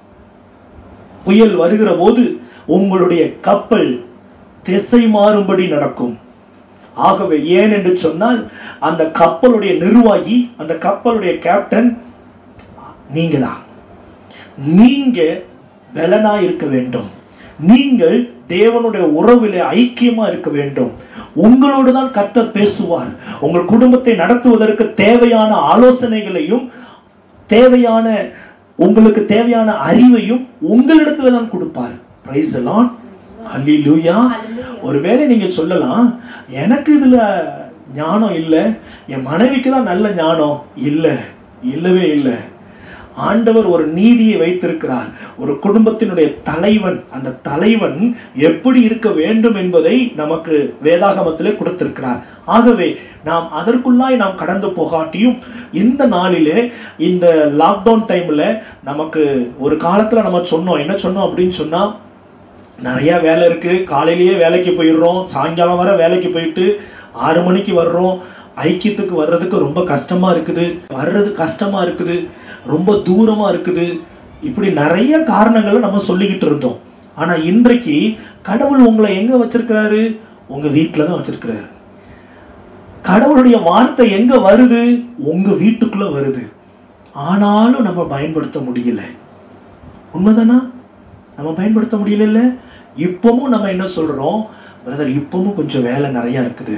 புயல் வருகிற போது உங்களுடைய கப்பல் திசை மாறும்படி நடக்கும் ஆகவே ஏன் என்று சொன்னால் அந்த கப்பலுடைய நிர்வாகி அந்த கப்பலுடைய கேப்டன் நீங்க தான் நீங்க பலனா இருக்க வேண்டும் நீங்கள் தேவனுடைய உறவிலே ஐக்கியமா இருக்க வேண்டும் உங்களோடு தான் கர்த்தர் பேசுவார் உங்கள் குடும்பத்தை நடத்துவதற்கு தேவையான ஆலோசனைகளையும் தேவையான உங்களுக்கு தேவையான அறிவையும் உங்களிடத்துல தான் கொடுப்பார் பிரைஸ் எல்லாம் ஹalleluya Hallelujah. ஒருவேளை நீங்க சொல்லலாம் எனக்கு இதுல ஞானம் இல்லை என் மனைவிக்கு தான் நல்ல ஞானம் இல்லை இல்லவே இல்லை ஆண்டவர் ஒரு நீதியை வைத்திருக்கிறார் ஒரு குடும்பத்தினுடைய தலைவன் அந்த தலைவன் எப்படி இருக்க வேண்டும் என்பதை நமக்கு வேதாகமத்திலே கொடுத்திருக்கிறார் ஆகவே நாம் அதற்குள்ளாய் நாம் கடந்து போகாட்டியும் இந்த நாளிலே இந்த லாக்டவுன் டைம்ல நமக்கு ஒரு காலத்துல நம்ம சொன்னோம் என்ன சொன்னோம் அப்படின்னு சொன்னா நிறைய வேலை இருக்கு காலையிலேயே வேலைக்கு போயிடுறோம் சாயங்காலம் வர வேலைக்கு போயிட்டு ஆறு மணிக்கு வர்றோம் ஐக்கியத்துக்கு வர்றதுக்கு ரொம்ப கஷ்டமா இருக்குது வர்றது கஷ்டமா இருக்குது ரொம்ப தூரமா இருக்குது இப்படி நிறைய காரணங்களை நம்ம சொல்லிக்கிட்டு இருந்தோம் ஆனா இன்றைக்கு கடவுள் உங்களை எங்க வச்சிருக்கிறாரு உங்க வீட்டில தான் வச்சிருக்கிறாரு கடவுளுடைய வார்த்தை எங்க வருது உங்க வீட்டுக்குள்ள வருது ஆனாலும் நம்ம பயன்படுத்த முடியல உண்மைதானா நம்ம பயன்படுத்த முடியல இப்பவும் நம்ம என்ன சொல்றோம் பிரதர் இப்பவும் கொஞ்சம் வேலை நிறைய இருக்குது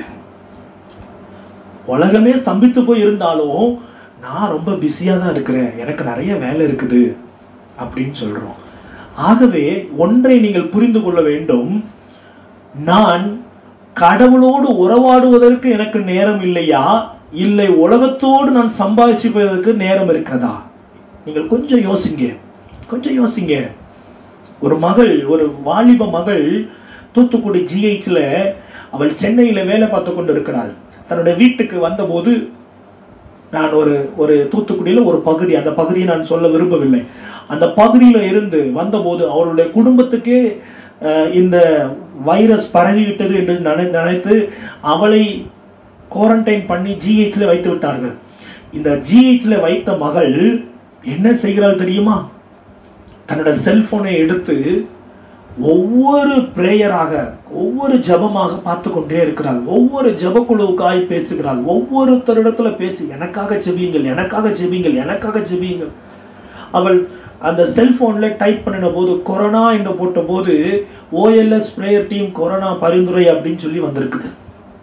உலகமே ஸ்தம்பித்து போய் இருந்தாலும் நான் ரொம்ப பிஸியா தான் இருக்கிறேன் எனக்கு நிறைய வேலை இருக்குது அப்படின்னு சொல்றோம் ஆகவே ஒன்றை நீங்கள் புரிந்து கொள்ள வேண்டும் நான் கடவுளோடு உறவாடுவதற்கு எனக்கு நேரம் இல்லையா இல்லை உலகத்தோடு நான் சம்பாதிச்சுப்பதற்கு நேரம் இருக்கிறதா நீங்கள் கொஞ்சம் யோசிங்க கொஞ்சம் யோசிங்க ஒரு மகள் ஒரு வாலிப மகள் தூத்துக்குடி ஜிஹெச்ல அவள் சென்னையில வேலை பார்த்து கொண்டு இருக்கிறாள் தன்னுடைய வீட்டுக்கு வந்தபோது நான் ஒரு ஒரு தூத்துக்குடியில் ஒரு பகுதி அந்த பகுதியை நான் சொல்ல விரும்பவில்லை அந்த பகுதியில் இருந்து வந்தபோது அவருடைய குடும்பத்துக்கே அஹ், இந்த வைரஸ் பரவிவிட்டது என்று நினை நினைத்து அவளை குவாரண்டைன் பண்ணி ஜிஹெச்ல வைத்து விட்டார்கள் இந்த ஜிஹெச்ல வைத்த மகள் என்ன செய்கிறாள் தெரியுமா தன்னோட செல்போனை எடுத்து ஒவ்வொரு பிரேயராக ஒவ்வொரு ஜெபமாக பார்த்து கொண்டே இருக்கிறாள் ஒவ்வொரு ஜெபக்குழுவுக்காய் பேசுகிறாள் ஒவ்வொருத்தரிடத்துல பேசி எனக்காக ஜெபியுங்கள் எனக்காக ஜெபியுங்கள் எனக்காக ஜெபியுங்கள் அவள் அந்த செல்போன்ல டைப் பண்ணின போது கொரோனா என்று போட்ட போது ஓஎல்எஸ் பிரேயர் டீம் கொரோனா பரிந்துரை அப்படின்னு சொல்லி வந்திருக்குது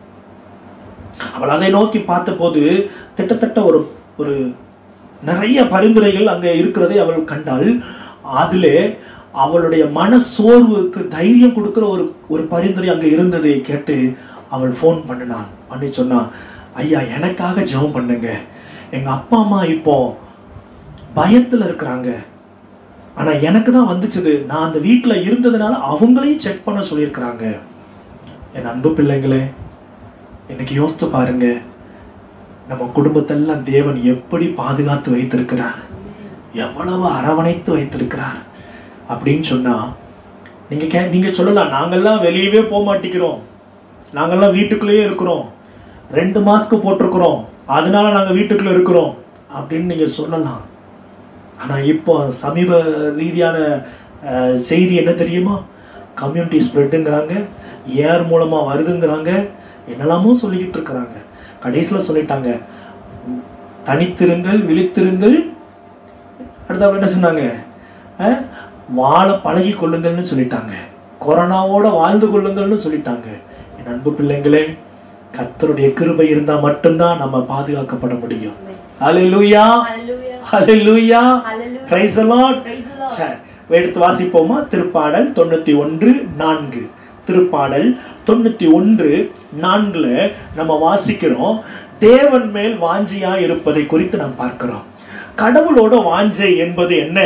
அவள் அதை நோக்கி பார்த்தபோது கிட்டத்தட்ட ஒரு ஒரு நிறைய பரிந்துரைகள் அங்கே இருக்கிறதை அவள் கண்டாள் அதிலே அவளுடைய மன சோர்வுக்கு தைரியம் கொடுக்கிற ஒரு ஒரு பரிந்துரை அங்கே இருந்ததை கேட்டு அவள் ஃபோன் பண்ணினாள் பண்ணி சொன்னா ஐயா எனக்காக ஜெபம் பண்ணுங்க எங்க அப்பா அம்மா இப்போ பயத்துல இருக்கிறாங்க ஆனா எனக்கு தான் வந்துச்சுது நான் அந்த வீட்டுல இருந்ததுனால அவங்களையும் செக் பண்ண சொல்லியிருக்கிறாங்க என் அன்பு பிள்ளைங்களே இன்னைக்கு யோசித்து பாருங்க நம்ம குடும்பத்தெல்லாம் தேவன் எப்படி பாதுகாத்து வைத்திருக்கிறார் எவ்வளவு அரவணைத்து வைத்திருக்கிறார் அப்படின்னு சொன்னா நீங்க கே நீங்க சொல்லலாம் நாங்கெல்லாம் வெளியவே போக மாட்டேங்கிறோம் நாங்கெல்லாம் வீட்டுக்குள்ளேயே இருக்கிறோம் ரெண்டு மாஸ்க் போட்டிருக்கிறோம் அதனால நாங்க வீட்டுக்குள்ள இருக்கிறோம் அப்படின்னு நீங்க சொல்லலாம் ஆனா இப்போ சமீப ரீதியான அஹ், செய்தி என்ன தெரியுமா கம்யூனிட்டி ஸ்ப்ரெட்டுங்கிறாங்க ஏர் மூலமா வருதுங்கிறாங்க என்னெல்லாமோ சொல்லிக்கிட்டு இருக்கிறாங்க கடைசியில் சொல்லிட்டாங்க தனித்திருங்கள் விழித்திருங்கள் அடுத்த என்ன சொன்னாங்க அஹ், வாழ பழகி கொள்ளுங்கள்னு சொல்லிட்டாங்க கொரோனாவோட வாழ்ந்து கொள்ளுங்கள்னு சொல்லிட்டாங்க என் அன்பு பிள்ளைங்களே கர்த்தருடைய கிருபை இருந்தா மட்டும்தான் நம்ம பாதுகாக்கப்பட முடியும் ஹalleluya Hallelujah. ஹalleluya Hallelujah. praise the lord Praise the Lord. சரி எடுத்து வாசிப்போமா திருப்பாடல் தொண்ணூத்தி ஒன்று நான்கு திருப்பாடல் தொண்ணூத்தி ஒன்று நான்குல நம்ம வாசிக்கிறோம் தேவன் மேல் வாஞ்சியா இருப்பதை குறித்து நாம் பார்க்கிறோம் கடவுளோட வாஞ்சை என்பது என்ன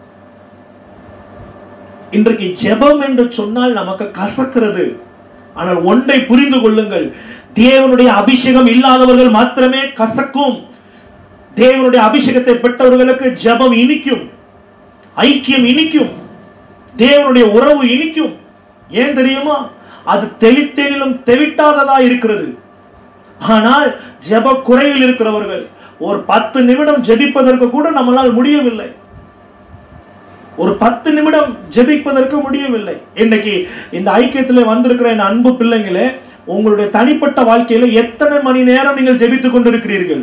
இன்றைக்கு ஜெபம் என்று சொன்னால் நமக்கு கசக்கிறது ஆனால் ஒன்றை புரிந்து கொள்ளுங்கள் தேவனுடைய அபிஷேகம் இல்லாதவர்கள் மாத்திரமே கசக்கும் தேவனுடைய அபிஷேகத்தை பெற்றவர்களுக்கு ஜெபம் இனிக்கும் ஐக்கியம் இனிக்கும் தேவனுடைய உறவு இனிக்கும் ஏன் தெரியுமா அது தெளித்தேனிலும் தெவிட்டாததா இருக்கிறது ஆனால் ஜெப குறைவில் இருக்கிறவர்கள் ஒரு பத்து நிமிடம் ஜெபிப்பதற்கு கூட நம்மளால் முடியவில்லை ஒரு பத்து நிமிடம் ஜெபிப்பதற்கு முடியவில்லை இன்னைக்கு இந்த ஐக்கியத்துல வந்திருக்கிற என் அன்பு பிள்ளைங்களே உங்களுடைய தனிப்பட்ட வாழ்க்கையில எத்தனை மணி நேரம் நீங்கள் ஜெபித்துக் கொண்டிருக்கிறீர்கள்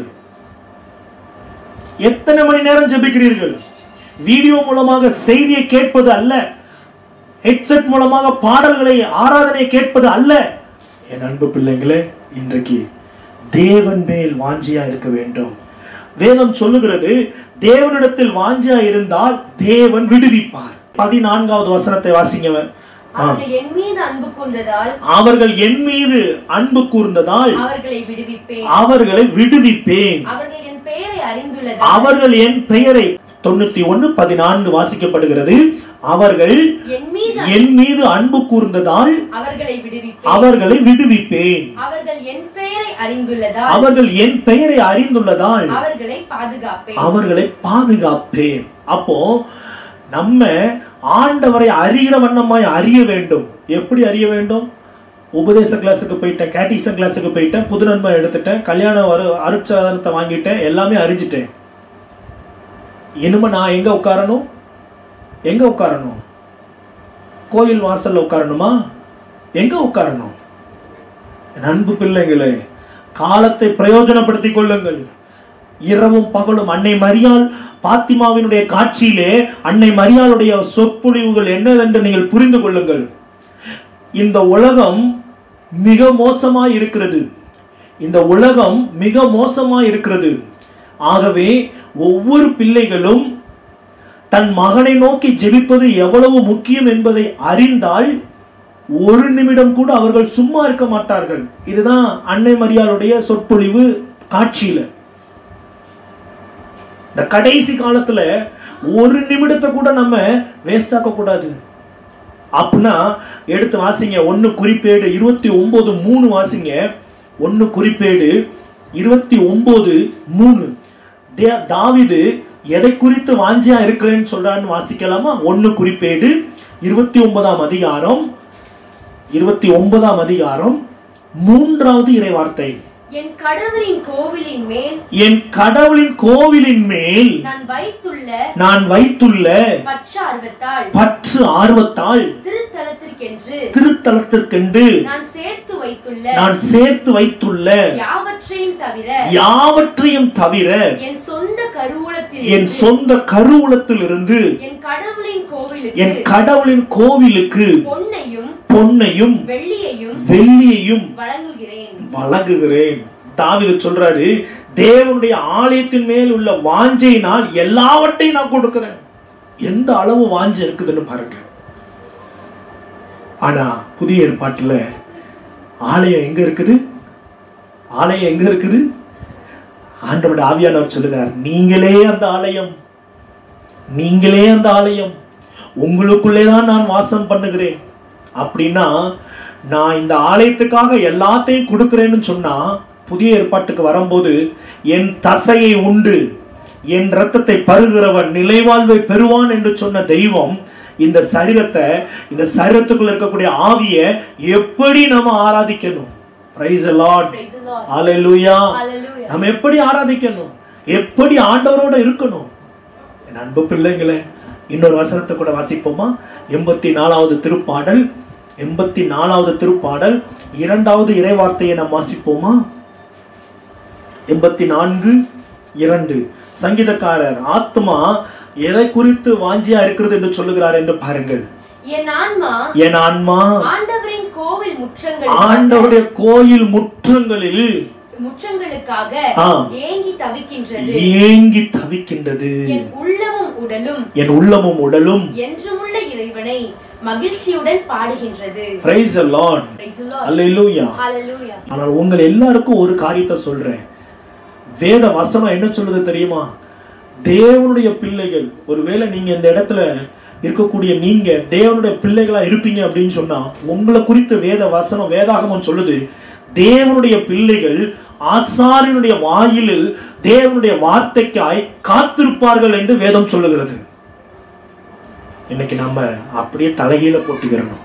எத்தனை மணி நேரம் ஜெபிக்கிறீர்கள் வீடியோ மூலமாக செய்தியை கேட்பது அல்ல ஹெட்செட் மூலமாக பாடல்களை ஆராதனை கேட்பது அல்ல என் அன்பு பிள்ளைங்களே இன்றைக்கு தேவன் மேல் வாஞ்சியா இருக்க வேண்டும் வேதம் சொல்லுகிறது தேவனிடத்தில் வாஞ்சியா இருந்தால் தேவன் விடுவிப்பார் பதினான்காவது வசனத்தை வாசிங்கவன் அவர்கள் என் மீது அன்பு கொண்டதால் அவர்கள் என் மீது அன்பு கூர்ந்ததால் அவர்களை விடுவிப்பேன் அவர்களை விடுவிப்பேன் அவர்கள் என் பெயரை அறிந்துள்ளதால் அவர்கள் என் பெயரை தொண்ணூத்தி ஒன்னு பதினான்கு வாசிக்கப்படுகிறது அவர்கள் என் மீது என் மீது அன்பு கூர்ந்ததால் அவர்களை விடுவிப்பேன் அவர்களை விடுவிப்பேன் அவர்கள் என் பெயரை அறிந்துள்ளதால் அவர்கள் என் பெயரை அறிந்துள்ளதால் அவர்களை பாதுகாப்பேன் அவர்களை பாதுகாப்பேன் அப்போ நம்ம ஆண்டவரை அறிகிற வண்ணமாய் அறிய வேண்டும் எப்படி அறிய வேண்டும் உபதேச கிளாஸுக்கு போயிட்டேன் கேட்டிசம் கிளாஸுக்கு போயிட்டேன் புது நன்மை எடுத்துட்டேன் கல்யாணம் வரு அருட்சாதனத்தை வாங்கிட்டேன் எல்லாமே அறிஞ்சிட்டேன் இனிமே நான் எங்க உட்காரணும் எங்க உட்காரணும் கோயில் வாசல்ல உட்காரணுமா எங்க உட்காரணும் என் அன்பு பிள்ளைகளே காலத்தை பிரயோஜனப்படுத்திக் கொள்ளுங்கள் இரவும் பகலும் அன்னை மரியாள் பாத்திமாவினுடைய காட்சியிலே அன்னை மரியாளுடைய சொற்பொழிவுகள் என்னதென்று நீங்கள் புரிந்து கொள்ளுங்கள் இந்த உலகம் மிக மோசமாய் இருக்கிறது இந்த உலகம் மிக மோசமாய் இருக்கிறது ஆகவே ஒவ்வொரு பிள்ளைகளும் தன் மகனை நோக்கி ஜெபிப்பது எவ்வளவு முக்கியம் என்பதை அறிந்தால் ஒரு நிமிடம் கூட அவர்கள் சும்மா இருக்க மாட்டார்கள் இதுதான் அன்னை மரியாளுடைய சொற்பொழிவு காட்சியில இந்த கடைசி காலத்துல ஒரு நிமிடத்தை கூட நம்ம வேஸ்ட் ஆக்க கூடாது அப்படின்னா எடுத்து வாசிங்க ஒன்னு குறிப்பேடு இருபத்தி ஒன்பது மூணு வாசிங்க ஒன்னு குறிப்பேடு இருபத்தி ஒன்பது மூணு தே- தாவீது எதை குறித்து வாஞ்சியா இருக்கிறேன்னு சொல்றான்னு வாசிக்கலாமா ஒன்னு குறிப்பேடு இருபத்தி ஒன்பதாம் அதிகாரம் இருபத்தி ஒன்பதாம் அதிகாரம் மூன்றாவது இறை வார்த்தை என் கடவுளின் கோவிலின் மேல் என் கடவுளின் கோவிலின் மேல் நான் வைத்துள்ள நான் வைத்துள்ள பற்றார்வத்தால் பற்று ஆர்வத்தால் திருத்தலத்திற்கென்று திருத்தலத்திற்கென்று நான் சேர்த்து வைத்துள்ள நான் சேர்த்து வைத்துள்ள யாவற்றையும் தவிர யாவற்றையும் தவிர என் சொந்த கருவூலத்தில் என் சொந்த கருவூலத்தில் இருந்து என் கடவுளின் என் கோவிலுக்கு கடவுளின் கோவிலுக்கு பொன்னையும் பொன்னையும் வெள்ளியையும் வெள்ளியையும் வழங்குகிறேன் வழங்குகிறேன் தாவீது சொல்றாரு தேவனுடைய ஆலயத்தின் மேல் உள்ள வாஞ்சையினால் எல்லாவற்றையும் நான் கொடுக்கிறேன் எந்த அளவு வாஞ்சை இருக்குதுன்னு பாருங்க ஆனா புதிய ஏற்பாட்டுல ஆலயம் எங்க இருக்குது ஆலயம் எங்க இருக்குது ஆண்டவருடைய ஆவியானவர் சொல்லுகிறார் நீங்களே அந்த ஆலயம் நீங்களே அந்த ஆலயம் உங்களுக்குள்ளே தான் நான் வாசம் பண்ணுகிறேன் அப்படின்னா நான் இந்த ஆலயத்துக்காக எல்லாத்தையும் கொடுக்கிறேன்னு சொன்னா புதிய ஏற்பாட்டுக்கு வரும்போது என் தசையை உண்டு என் இரத்தத்தை பருகிறவன் நிலைவாழ்வை பெறுவான் என்று சொன்ன தெய்வம் இந்த சரீரத்தை இந்த சரீரத்துக்குள்ள இருக்கக்கூடிய ஆவியை எப்படி நம்ம ஆராதிக்கணும் praise Lord Praise the Lord. ஹalleluya Hallelujah. நம்ம எப்படி ஆராதிக்கணும் எப்படி ஆண்டவரோட இருக்கணும் என் அன்பு பிள்ளைங்களே இன்னொரு வசனத்தை கூட வாசிப்போமா எண்பத்தி நாலாவது திருப்பாடல் எண்பத்தி நாலாவது திருப்பாடல் இரண்டாவது இறைவார்த்தையை நாம் வாசிப்போமா எண்பத்தி நான்கு இரண்டு சங்கீதக்காரர் ஆத்மா எதை குறித்து வாஞ்சியா இருக்கிறது என்று சொல்லுகிறார் என்று பாருங்கள் என் ஆன்மா என் ஆன்மா ஆண்டவரின் கோவில் முற்றங்கள் ஆண்டவருடைய கோயில் முற்றங்களில் முற்றங்களுக்காக ஆ. ஏங்கி தவிக்கின்றது ஏங்கி தவிக்கின்றது என் உள்ளமும் உடலும் என் உள்ளமும் உடலும் என்றுமுள்ள இறைவனை மகிழ்ச்சியுடன் பாடுகின்றது praise Lord Praise the Lord. அல்லேலூயா Hallelujah. ஆனால் உங்கள் எல்லாருக்கும் ஒரு காரியத்தை சொல்றேன் வேத வசனம் என்ன சொல்லுது தெரியுமா தேவனுடைய பிள்ளைகள் ஒருவேளை நீங்க இந்த இடத்துல இருக்கக்கூடிய நீங்க தேவனுடைய பிள்ளைகளா இருப்பீங்க அப்படின்னு சொன்னா உங்களை குறித்து வேத வசனம் வேதாகமம் சொல்லுது தேவனுடைய பிள்ளைகள் ஆசாரியனுடைய வாயிலில் தேவனுடைய வார்த்தைக்காய் காத்திருப்பார்கள் என்று வேதம் சொல்லுகிறது இன்னைக்கு நம்ம அப்படியே தலைகீழ போட்டுக்கிறணும்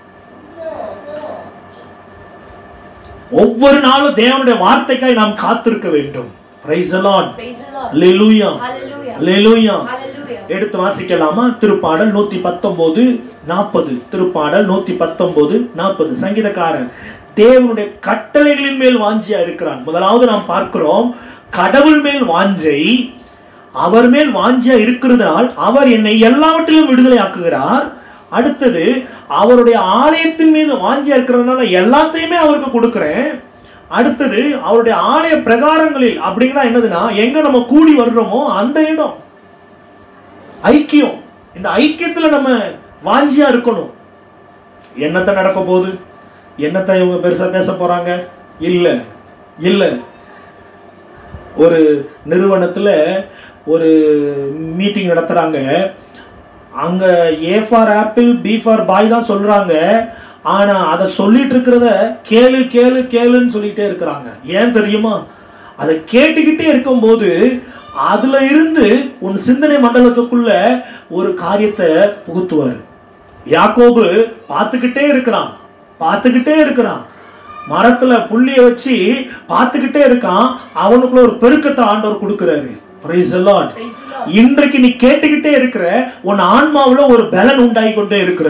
ஒவ்வொரு நாளும் தேவனுடைய வார்த்தைக்காய் நாம் காத்திருக்க வேண்டும் praise Lord Praise the Lord. அல்லேலூயா Hallelujah. அல்லேலூயா Hallelujah. எடுத்து வாசிக்கலாமா திருப்பாடல் நூத்தி பத்தொன்பது நாற்பது திருப்பாடல் நூத்தி பத்தொன்பது நாற்பது சங்கீதக்காரன் தேவனுடைய கட்டளைகளின் மேல் வாஞ்சியா இருக்கிறான் முதலாவது நாம் பார்க்கிறோம் கடவுள் மேல் வாஞ்சை அவர் மேல் வாஞ்சியா இருக்கிறதால் அவர் என்னை எல்லாவற்றிலும் விடுதலை ஆக்குகிறார் அடுத்தது அவருடைய ஆலயத்தின் மீது வாஞ்சியா இருக்கிறதுனால எல்லாத்தையுமே அவருக்கு கொடுக்கிறேன் அடுத்தது அவருடைய ஆலய பிரகாரங்களில் அப்படின்னா என்னதுன்னா எங்க நம்ம கூடி வர்றோமோ அந்த இடம் ஐக்கியம் இந்த ஐக்கியத்துல நம்ம வாஞ்சியா இருக்கணும் என்னத்த நடக்க போகுது என்னத்த இவங்க பெருசா பேச போறாங்க இல்ல இல்ல ஒரு நிறுவனத்துல ஒரு மீட்டிங் நடத்துறாங்க அங்க A for apple B for boy தான் சொல்றாங்க ஆனா அதை சொல்லிட்டு இருக்கிறத கேளு கேளு கேளுன்னு சொல்லிட்டே இருக்கிறாங்க ஏன் தெரியுமா அதை கேட்டுக்கிட்டே இருக்கும்போது அதுல இருந்து உன் சிந்தனை மண்டலத்துக்குள்ள ஒரு காரியத்தை புகுத்துவார் யாக்கோபு பார்த்துக்கிட்டே இருக்கிறான் பார்த்துக்கிட்டே இருக்கிறான் மரத்துல புள்ளிய வச்சு பார்த்துக்கிட்டே இருக்கான் அவனுக்குள்ள ஒரு பெருக்கத்தை ஆண்டவர் கொடுக்கிறாரு Praise the Lord. Praise the Lord. இன்றைக்கு நீ கேட்டுக்கிட்டே இருக்கிற உன் ஆன்மாவுல ஒரு பலன் உண்டாகி கொண்டே இருக்கிறது Amen.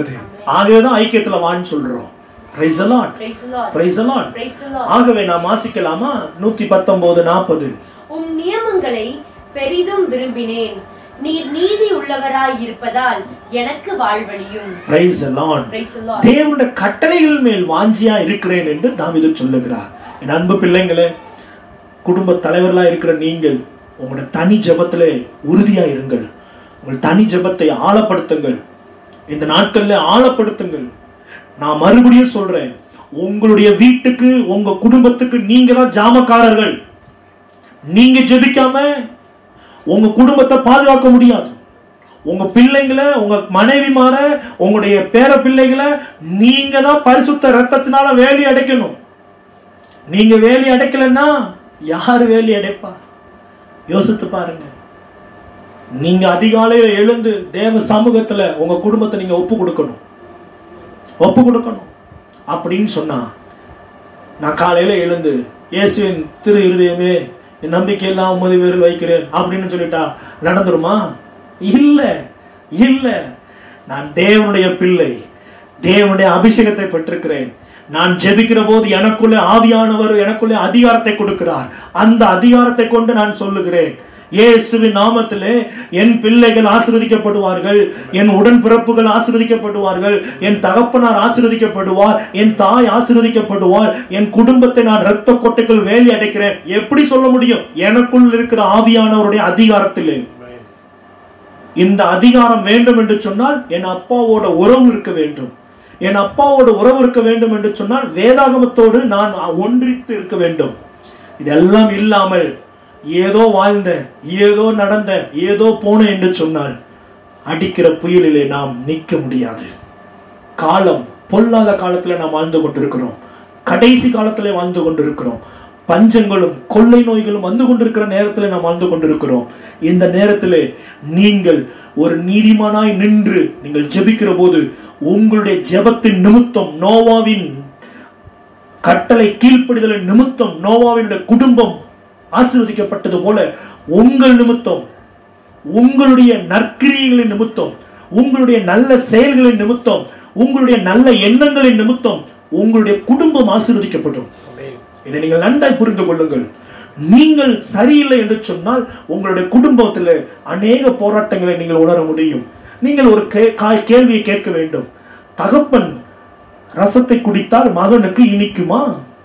ஆகவேதான் ஐக்கியத்துல வான்னு சொல்றோம் Praise the Lord. Praise the Lord. Praise the Lord. Praise the Lord. ஆகவே நாம் வாசிக்கலாமா நூத்தி பத்தொன்பது நாற்பது உம் நியமங்களை பெரிதும் விரும்பினேன் நீர் நீதி உள்ளவராய் இருப்பதால் எனக்கு வாழ்வழியும் praise Lord Praise the Lord. தேவனுடைய கட்டளைகள் மேல் வாஞ்சியா இருக்கிறேன் என்று தாவீது சொல்லுகிறார் என் அன்பு பிள்ளைங்களே குடும்ப தலைவர்களா இருக்கிற நீங்கள் உங்களுடைய தனி ஜெபத்திலே உறுதியா இருங்கள் உங்கள் தனி ஜெபத்தை ஆழப்படுத்துங்கள் இந்த நாட்கள்ல ஆழப்படுத்துங்கள் நான் மறுபடியும் சொல்றேன் உங்களுடைய வீட்டுக்கு உங்க குடும்பத்துக்கு நீங்க தான் ஜாமக்காரர்கள் நீங்க ஜெபிக்காம உங்க குடும்பத்தை பாதுகாக்க முடியாது உங்க பிள்ளைங்களை உங்க மனைவிமார உங்களுடைய பேர பிள்ளைகளை நீங்க தான் பரிசுத்த ரத்தத்தினால வேலி அடைக்கணும் நீங்க வேலி அடைக்கலன்னா யார் வேலி அடைப்பா யோசித்து பாருங்க நீங்க அதிகாலையில எழுந்து தேவ சமூகத்துல உங்க குடும்பத்தை நீங்க ஒப்பு கொடுக்கணும் ஒப்பு கொடுக்கணும் அப்படின்னு சொன்னா நான் காலையில எழுந்து இயேசுவின் திரு இருதயமே என் நம்பிக்கையெல்லாம் உமது பேரில் வைக்கிறேன் அப்படின்னு சொல்லிட்டா நடந்துருமா இல்ல இல்ல நான் தேவனுடைய பிள்ளை தேவனுடைய அபிஷேகத்தை பெற்றிருக்கிறேன் நான் ஜெபிக்கிற போது எனக்குள்ளே ஆவியானவர் எனக்குள்ளே அதிகாரத்தை கொடுக்கிறார் அந்த அதிகாரத்தை கொண்டு நான் சொல்லுகிறேன் இயேசுவின் நாமத்திலே என் பிள்ளைகள் ஆசீர்வதிக்கப்படுவார்கள் என் உடன்பிறப்புகள் ஆசீர்வதிக்கப்படுவார்கள் என் தகப்பனார் ஆசீர்வதிக்கப்படுவார் என் தாய் ஆசீர்வதிக்கப்படுவார் என் குடும்பத்தை நான் இரத்த கொட்டைக்குள் வேலி அடைக்கிறேன் எப்படி சொல்ல முடியும் எனக்குள் இருக்கிற ஆவியானவருடைய அதிகாரத்திலே இந்த அதிகாரம் வேண்டும் என்று சொன்னால் என் அப்பாவோட உறவு இருக்க வேண்டும் என் அப்பாவோட உறவு இருக்க வேண்டும் என்று சொன்னால் வேதாகமத்தோடு நான் ஒன்றித்து இருக்க வேண்டும் இதெல்லாம் இல்லாமல் ஏதோ வாழ்ந்த ஏதோ நடந்த ஏதோ போன என்று சொன்னால் அடிக்கிற புயலிலே நாம் நிற்க முடியாது காலம் பொல்லாத காலத்துல நாம் வாழ்ந்து கொண்டிருக்கிறோம் கடைசி காலத்திலே வாழ்ந்து கொண்டிருக்கிறோம் பஞ்சங்களும் கொள்ளை நோய்களும் வந்து கொண்டிருக்கிற நேரத்தில் நாம் வாழ்ந்து கொண்டிருக்கிறோம் இந்த நேரத்திலே நீங்கள் ஒரு நீதிமானாய் நின்று நீங்கள் ஜெபிக்கிற போது உங்களுடைய ஜெபத்தின் நிமித்தம் நோவாவின் கட்டளை கீழ்ப்படிதலின் நிமித்தம் நோவாவினுடைய குடும்பம் ஆசீர்வதிக்கப்பட்டது போல உங்கள் நிமித்தம் உங்களுடைய நற்கிரியைகளின் நிமித்தம் உங்களுடைய நல்ல செயல்களின் நிமித்தம் உங்களுடைய நல்ல எண்ணங்களின் நிமித்தம் உங்களுடைய குடும்பம் ஆசீர்வதிக்கப்படும் இதை நீங்கள் நன்றாய் புரிந்து கொள்ளுங்கள் நீங்கள் சரியில்லை என்று சொன்னால் உங்களுடைய குடும்பத்தில் அநேக போராட்டங்களை நீங்கள் உணர முடியும் நீங்கள் ஒரு கே- கா- கேள்வியை கேட்க வேண்டும் தகப்பன் ரசத்தை குடித்தால் மகனுக்கு இனிக்குமா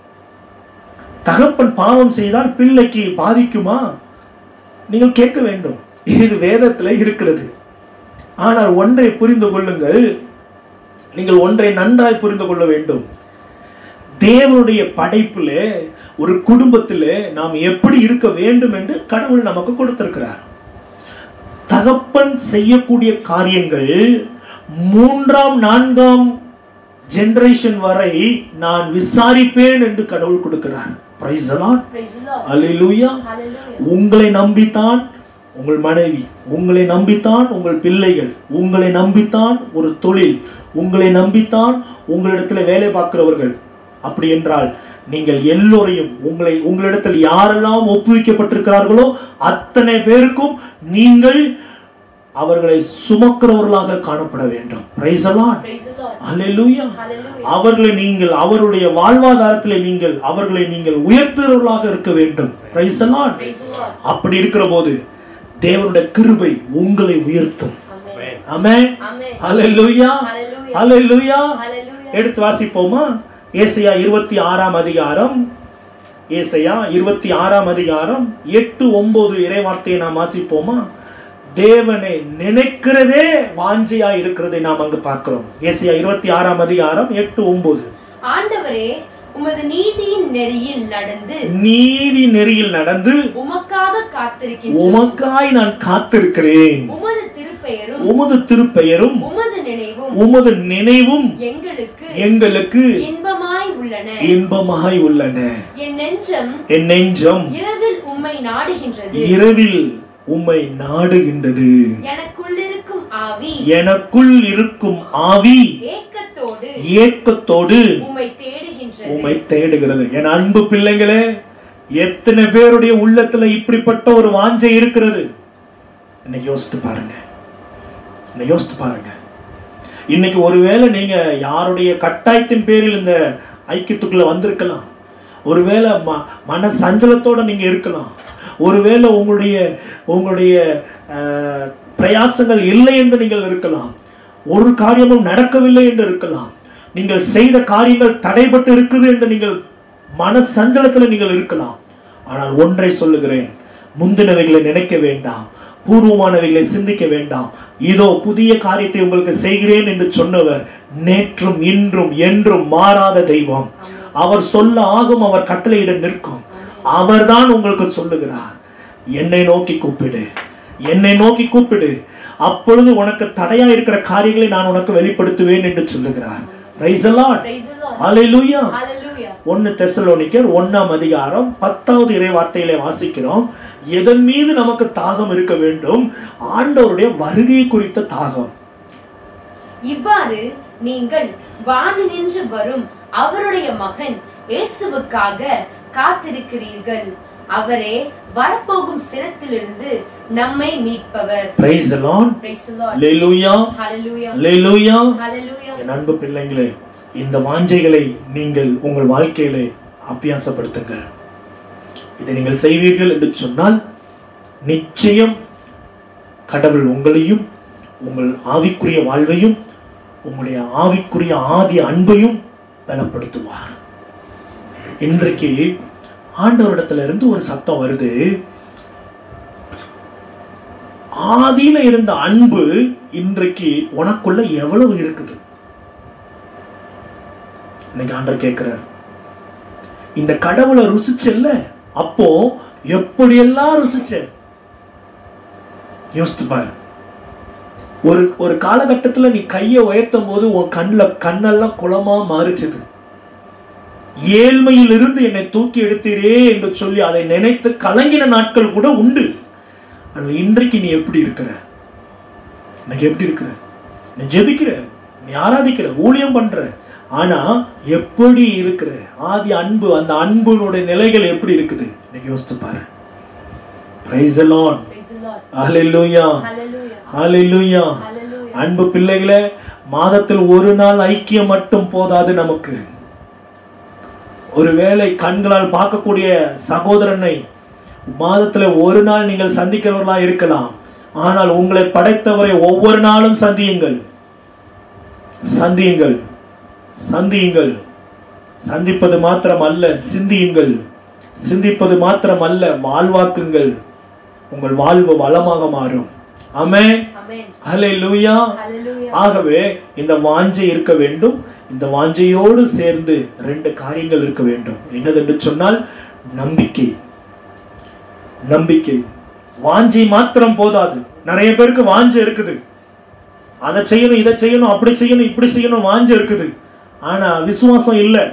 தகப்பன் பாவம் செய்தால் பிள்ளைக்கு பாதிக்குமா நீங்கள் கேட்க வேண்டும் இது வேதத்தில் இருக்கிறது ஆனால் ஒன்றை புரிந்து கொள்ளுங்கள் நீங்கள் ஒன்றை நன்றாய் புரிந்து கொள்ள வேண்டும் தேவனுடைய படைப்பிலே ஒரு குடும்பத்திலே நாம் எப்படி இருக்க வேண்டும் என்று கடவுள் நமக்கு கொடுத்திருக்கிறார் தகப்பன் செய்யக்கூடிய காரியங்கள் மூன்றாம் நான்காம் ஜெனரேஷன் வரை நான் விசாரிப்பேன் என்று கடவுள் கொடுக்கிறார் Praise the Lord. Praise the Lord. Hallelujah. Hallelujah. உங்களை நம்பித்தான் உங்கள் மனைவி உங்களை நம்பித்தான் உங்கள் பிள்ளைகள் உங்களை நம்பித்தான் ஒரு தொழில் உங்களை நம்பித்தான் உங்களிடத்தில் வேலை பார்க்கிறவர்கள் அப்படி என்றால் நீங்கள் எல்லோரையும் உங்களை உங்களிடத்தில் யாரெல்லாம் ஒப்புவிக்கப்பட்டிருக்கிறார்களோ அத்தனை பேருக்கும் நீங்கள் அவர்களை சுமக்கிறவர்களாக காணப்பட வேண்டும் Praise the Lord. Praise the Lord. Hallelujah. Hallelujah. அவர்களை நீங்கள் அவருடைய வாழ்வாதாரத்திலே நீங்கள் அவர்களை நீங்கள் உயர்த்துகிறவர்களாக இருக்க வேண்டும் Praise the Lord. Praise the Lord. அப்படி இருக்கிற போது தேவனுடைய கிருபை உங்களை உயர்த்தும் Amen. ஆமென் Amen. ஹalleluya Hallelujah. ஹalleluya Hallelujah. எடுத்து வாசிப்போமா ஏசையா இருபத்தி ஆறாம் அதிகாரம் ஏசையா இருபத்தி ஆறாம் அதிகாரம் எட்டு ஒன்பது இறைவார்த்தையை நாம் வாசிப்போமா தேவனை நினைக்கிறதே வாஞ்சையா இருக்கிறதை நாம் அங்கு பார்க்கிறோம் ஏசையா இருபத்தி ஆறாம் அதிகாரம் எட்டு ஒன்பது ஆண்டவரே உமது நீதியின் நெறியில் நடந்து நீதி நெறியில் நடந்து உமக்காக காத்திருக்கின்றோம் உமக்காய் நான் காத்திருக்கிறேன் உமது திருப்பெயரும் உமது திருப்பெயரும் உமது நினைவும் உமது நினைவும் எங்களுக்கு எங்களுக்கு இன்பமாய் உள்ளன இன்பமாய் உள்ளன என் நெஞ்சம் என் நெஞ்சம் இரவில் உம்மை நாடுகின்றது இரவில் உம்மை நாடுகின்றது எனக்குள்ளிருக்கும் ஆவி எனக்குள் இருக்கும் ஆவி ஏக்கத்தோடு ஏக்கத்தோடு உம்மை தேடுகின்றது உம்மை தேடுகிறது என் அன்பு பிள்ளைங்களே எத்தனை பேருடைய உள்ளத்துல இப்படிப்பட்ட ஒரு வாஞ்சை இருக்கிறது இன்னைக்கு யோசித்து பாருங்க இன்னைக்கு யோசித்து பாருங்க இன்னைக்கு ஒருவேளை நீங்க யாருடைய கட்டாயத்தின் பேரில் இந்த ஐக்கியத்துக்குள்ள வந்திருக்கலாம் ஒருவேளை ம மன சஞ்சலத்தோட நீங்க இருக்கலாம் ஒருவேளை உங்களுடைய உங்களுடைய அஹ், பிரயாசங்கள் இல்லை என்று நீங்கள் இருக்கலாம் ஒரு காரியமும் நடக்கவில்லை என்று இருக்கலாம் நீங்கள் செய்த காரியங்கள் தடைபட்டு இருக்குது என்று நீங்கள் மன சஞ்சலத்தில் நீங்கள் இருக்கலாம் ஆனால் ஒன்றை சொல்லுகிறேன் முந்தினவைகளை நினைக்க வேண்டாம் பூர்வமானவைகளை சிந்திக்க வேண்டாம் இதோ புதிய காரியத்தை உங்களுக்கு செய்கிறேன் என்று சொன்னவர் நேற்றும் இன்றும் என்றும் மாறாத தெய்வம் அவர் சொல்ல ஆகும் அவர் கட்டளையிட நிற்கும் அவர்தான் உங்களுக்கு சொல்லுகிறார் என்னை நோக்கி கூப்பிடு என்னை நோக்கி கூப்பிடு அப்பொழுது உனக்கு தடையா இருக்கிற காரியங்களை நான் உனக்கு வெளிப்படுத்துவேன் என்று சொல்லுகிறார் Praise the Lord. Praise the Lord. Hallelujah. Hallelujah. ஒன்னு தெசலோனிக்கர் ஒன்னாம் அதிகாரம் பத்தாவது இறை வார்த்தையிலே வாசிக்கிறோம் எதன் மீது நமக்கு தாகம் இருக்க வேண்டும் ஆண்டவருடைய வருகை குறித்த தாகம் இவ்வாறு நீங்கள் வானினின்று வரும் அவருடைய மகன் இயேசுவுக்காக காத்திருக்கிறீர்கள் அவரே வரப்போகும் சினத்திலிருந்து நம்மை மீட்பவர் praise the Lord. Praise the Lord. Hallelujah. Hallelujah. Hallelujah. Hallelujah. என் அன்பு பிள்ளைங்களே இந்த வாஞ்சைகளை நீங்கள் உங்கள் வாழ்க்கையிலே அபியாசப்படுத்துங்கள் இதை நீங்கள் செய்வீர்கள் என்று சொன்னால் நிச்சயம் கடவுள் உங்களையும் உங்கள் ஆவிக்குரிய வாழ்வையும் உங்களுடைய ஆவிக்குரிய ஆதி அன்பையும் பலப்படுத்துவார் இன்றைக்கு ஆண்டவரிடத்துல இருந்து ஒரு சத்தம் வருது ஆதியில இருந்த அன்பு இன்றைக்கு உனக்குள்ள எவ்வளவு இருக்குது இன்னைக்கு ஆண்டவர் கேட்கிறார் இந்த கடவுளை ருசிச்சல்ல அப்போ எப்படியெல்லாம் ருசிச்ச யோசித்து பாரு ஒரு ஒரு காலகட்டத்துல நீ கையை உயர்த்தும் போது உன் கண்ணுல கண்ணெல்லாம் குளமா மாறிச்சது ஏழ்மையில் இருந்து என்னை தூக்கி எடுத்தீரே என்று சொல்லி அதை நினைத்து கலங்கின நாட்கள் கூட உண்டு ஆனால் இன்றைக்கு நீ எப்படி இருக்கிற இன்னைக்கு எப்படி இருக்கிற நீ ஜெபிக்கிற நீ ஆராதிக்கிற ஊழியம் பண்ற ஆனா எப்படி இருக்கிற ஆதி அன்பு அந்த அன்புனுடைய நிலைகள் எப்படி இருக்குது இன்னைக்கு யோசித்து பாரு praise the Lord Praise the Lord. ஹalleluya Hallelujah. ஹalleluya Hallelujah. அன்பு பிள்ளைகளே மாதத்தில் ஒரு நாள் ஐக்கியம் மட்டும் போதாது நமக்கு ஒருவேளை கண்களால் பார்க்கக்கூடிய சகோதரனை மாதத்துல ஒரு நாள் நீங்கள் சந்திக்கிறவர்களா இருக்கலாம் ஆனால் உங்களை படைத்தவரை ஒவ்வொரு நாளும் சந்தியுங்கள் சந்தியுங்கள் சந்தியுங்கள் சந்திப்பது மாத்திரம் அல்ல சிந்தியுங்கள் சிந்திப்பது மாத்திரம் அல்ல வாழ்வாக்குங்கள் உங்கள் வாழ்வு வளமாக மாறும் ஆமென் Amen. ஹalleluya Hallelujah. ஆகவே இந்த வாஞ்சை இருக்க வேண்டும் இந்த வாஞ்சையோடு சேர்ந்து ரெண்டு காரியங்கள் இருக்க வேண்டும் என்னதென்று சொன்னால் நம்பிக்கை நம்பிக்கை வாஞ்சை மாத்திரம் போதாது நிறைய பேருக்கு வாஞ்சை இருக்குது அதை செய்யணும் இதை செய்யணும் அப்படி செய்யணும் இப்படி செய்யணும் வாஞ்சை இருக்குது ஆனா விசுவாசம் இல்லை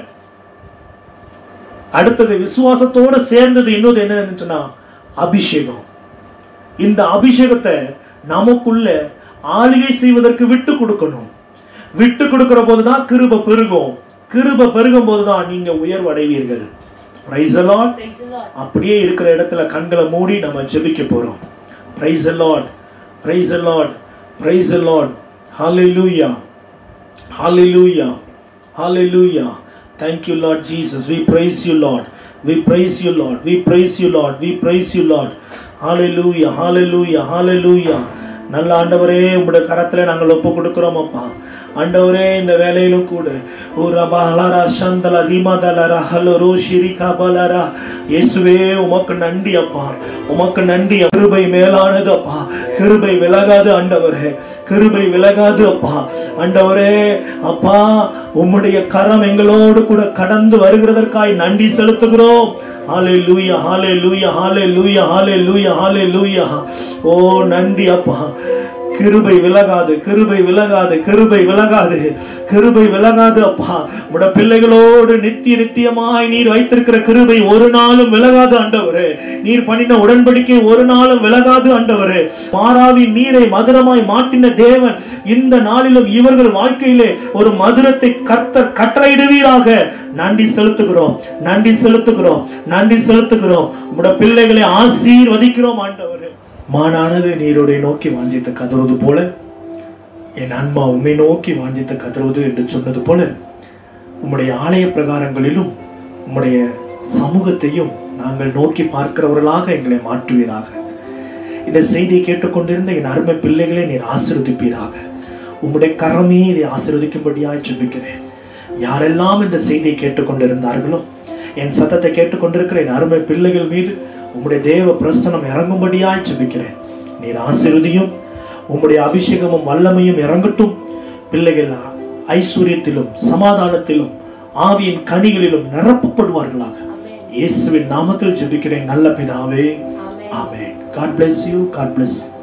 அடுத்தது விசுவாசத்தோட சேர்ந்தது இன்னொரு என்னன்னு சொன்னா அபிஷேகம் இந்த அபிஷேகத்தை நமக்குள்ள ஆளுகை செய்வதற்கு விட்டு கொடுக்கணும் விட்டு கொடுக்கிற போதுதான் கிருப பெருகும் கிருப பெருகும் போதுதான் நீங்க உயர்வு அடைவீர்கள் Praise the Lord. Praise the Lord. அப்படியே இருக்கிற இடத்துல கண்களை மூடி நம்ம ஜெபிக்க போறோம் Praise the Lord. Praise the Lord. Praise the Lord. Hallelujah. Hallelujah. Hallelujah. Thank you, Lord Jesus. We praise you, Lord. We praise you, Lord. We praise you, Lord. We praise you, Lord. Hallelujah. Hallelujah. Hallelujah. நல்ல ஆண்டவரே உங்களுடைய கரத்துல நாங்கள் ஒப்பு கொடுக்கிறோம் அப்பா ஆண்டவரே இந்த வேலையிலும் கூட ஓ ரபா அலரா சந்தல ரிமதலரா ஹலரோ ஷிரிகா பலரா இயேசுவே உமக்கு நன்றி அப்பா உமக்கு நன்றி கிருபை மேலானது அப்பா கிருபை விலகாது ஆண்டவரே கிருபை விலகாது அப்பா ஆண்டவரே அப்பா உம்முடைய கரம் எங்களோடு கூட கடந்து வருகிறதற்காய் நன்றி செலுத்துகிறோம் ஹalleluya ஹalleluya ஹalleluya ஹalleluya ஹalleluya ஓ நன்றி அப்பா கிருபை விலகாது கிருபை விலகாது கிருபை விலகாது கிருபை விலகாது அப்பா உட பிள்ளைகளோடு நித்திய நித்தியமாய் நீர் வைத்திருக்கிற கிருபை ஒரு நாளும் விலகாது ஆண்டவரே நீர் பண்ணின உடன்படிக்கை ஒரு நாளும் விலகாது ஆண்டவரே மாறாவி நீரை மதுரமாய் மாட்டின தேவன் இந்த நாளிலும் இவர்கள் வாழ்க்கையிலே ஒரு மதுரத்தை கர்த்தர் கட்டளையிடுவீராக நன்றி செலுத்துகிறோம் நன்றி செலுத்துகிறோம் நன்றி செலுத்துகிறோம் உட பிள்ளைகளை ஆசீர்வதிக்கிறோம் ஆண்டவரே மானானது நீரோடை நோக்கி வாஞ்சித்து கதறுவது போல என் ஆன்மா உம்மை நோக்கி வாஞ்சித்து கதறுவது என்று சொன்னது போல உம்முடைய ஆலய பிரகாரங்களிலும் உம்முடைய சமூகத்தையும் நாங்கள் நோக்கி பார்க்கிறவர்களாக எங்களை மாற்றுவீராக இந்த செய்தியை கேட்டுக்கொண்டிருந்த என் அருமை பிள்ளைகளை நீர் ஆசீர்வதிப்பீராக உம்முடைய கரமே இதை ஆசீர்வதிக்கும்படியாய் ஜெபிக்கிறேன் யாரெல்லாம் இந்த செய்தியை கேட்டுக்கொண்டிருந்தார்களோ என் சத்தத்தை கேட்டுக்கொண்டிருக்கிற என் அருமை பிள்ளைகள் மீது உம்முடைய தேவ பிரசனம் இறங்கும்படியாய் ஜெபிக்கிறேன் நீர் ஆசீர்வதியும் உம்முடைய அபிஷேகமும் வல்லமையும் இறங்கட்டும் பிள்ளைகள் ஐஸ்வர்யத்திலும் சமாதானத்திலும் ஆவியின் கனிகளிலும் நிரப்பப்படுவார்களாக ஆமென் இயேசுவின் நாமத்தில் ஜெபிக்கிறேன் நல்ல பிதாவே ஆமென் ஆமென் God bless you God bless you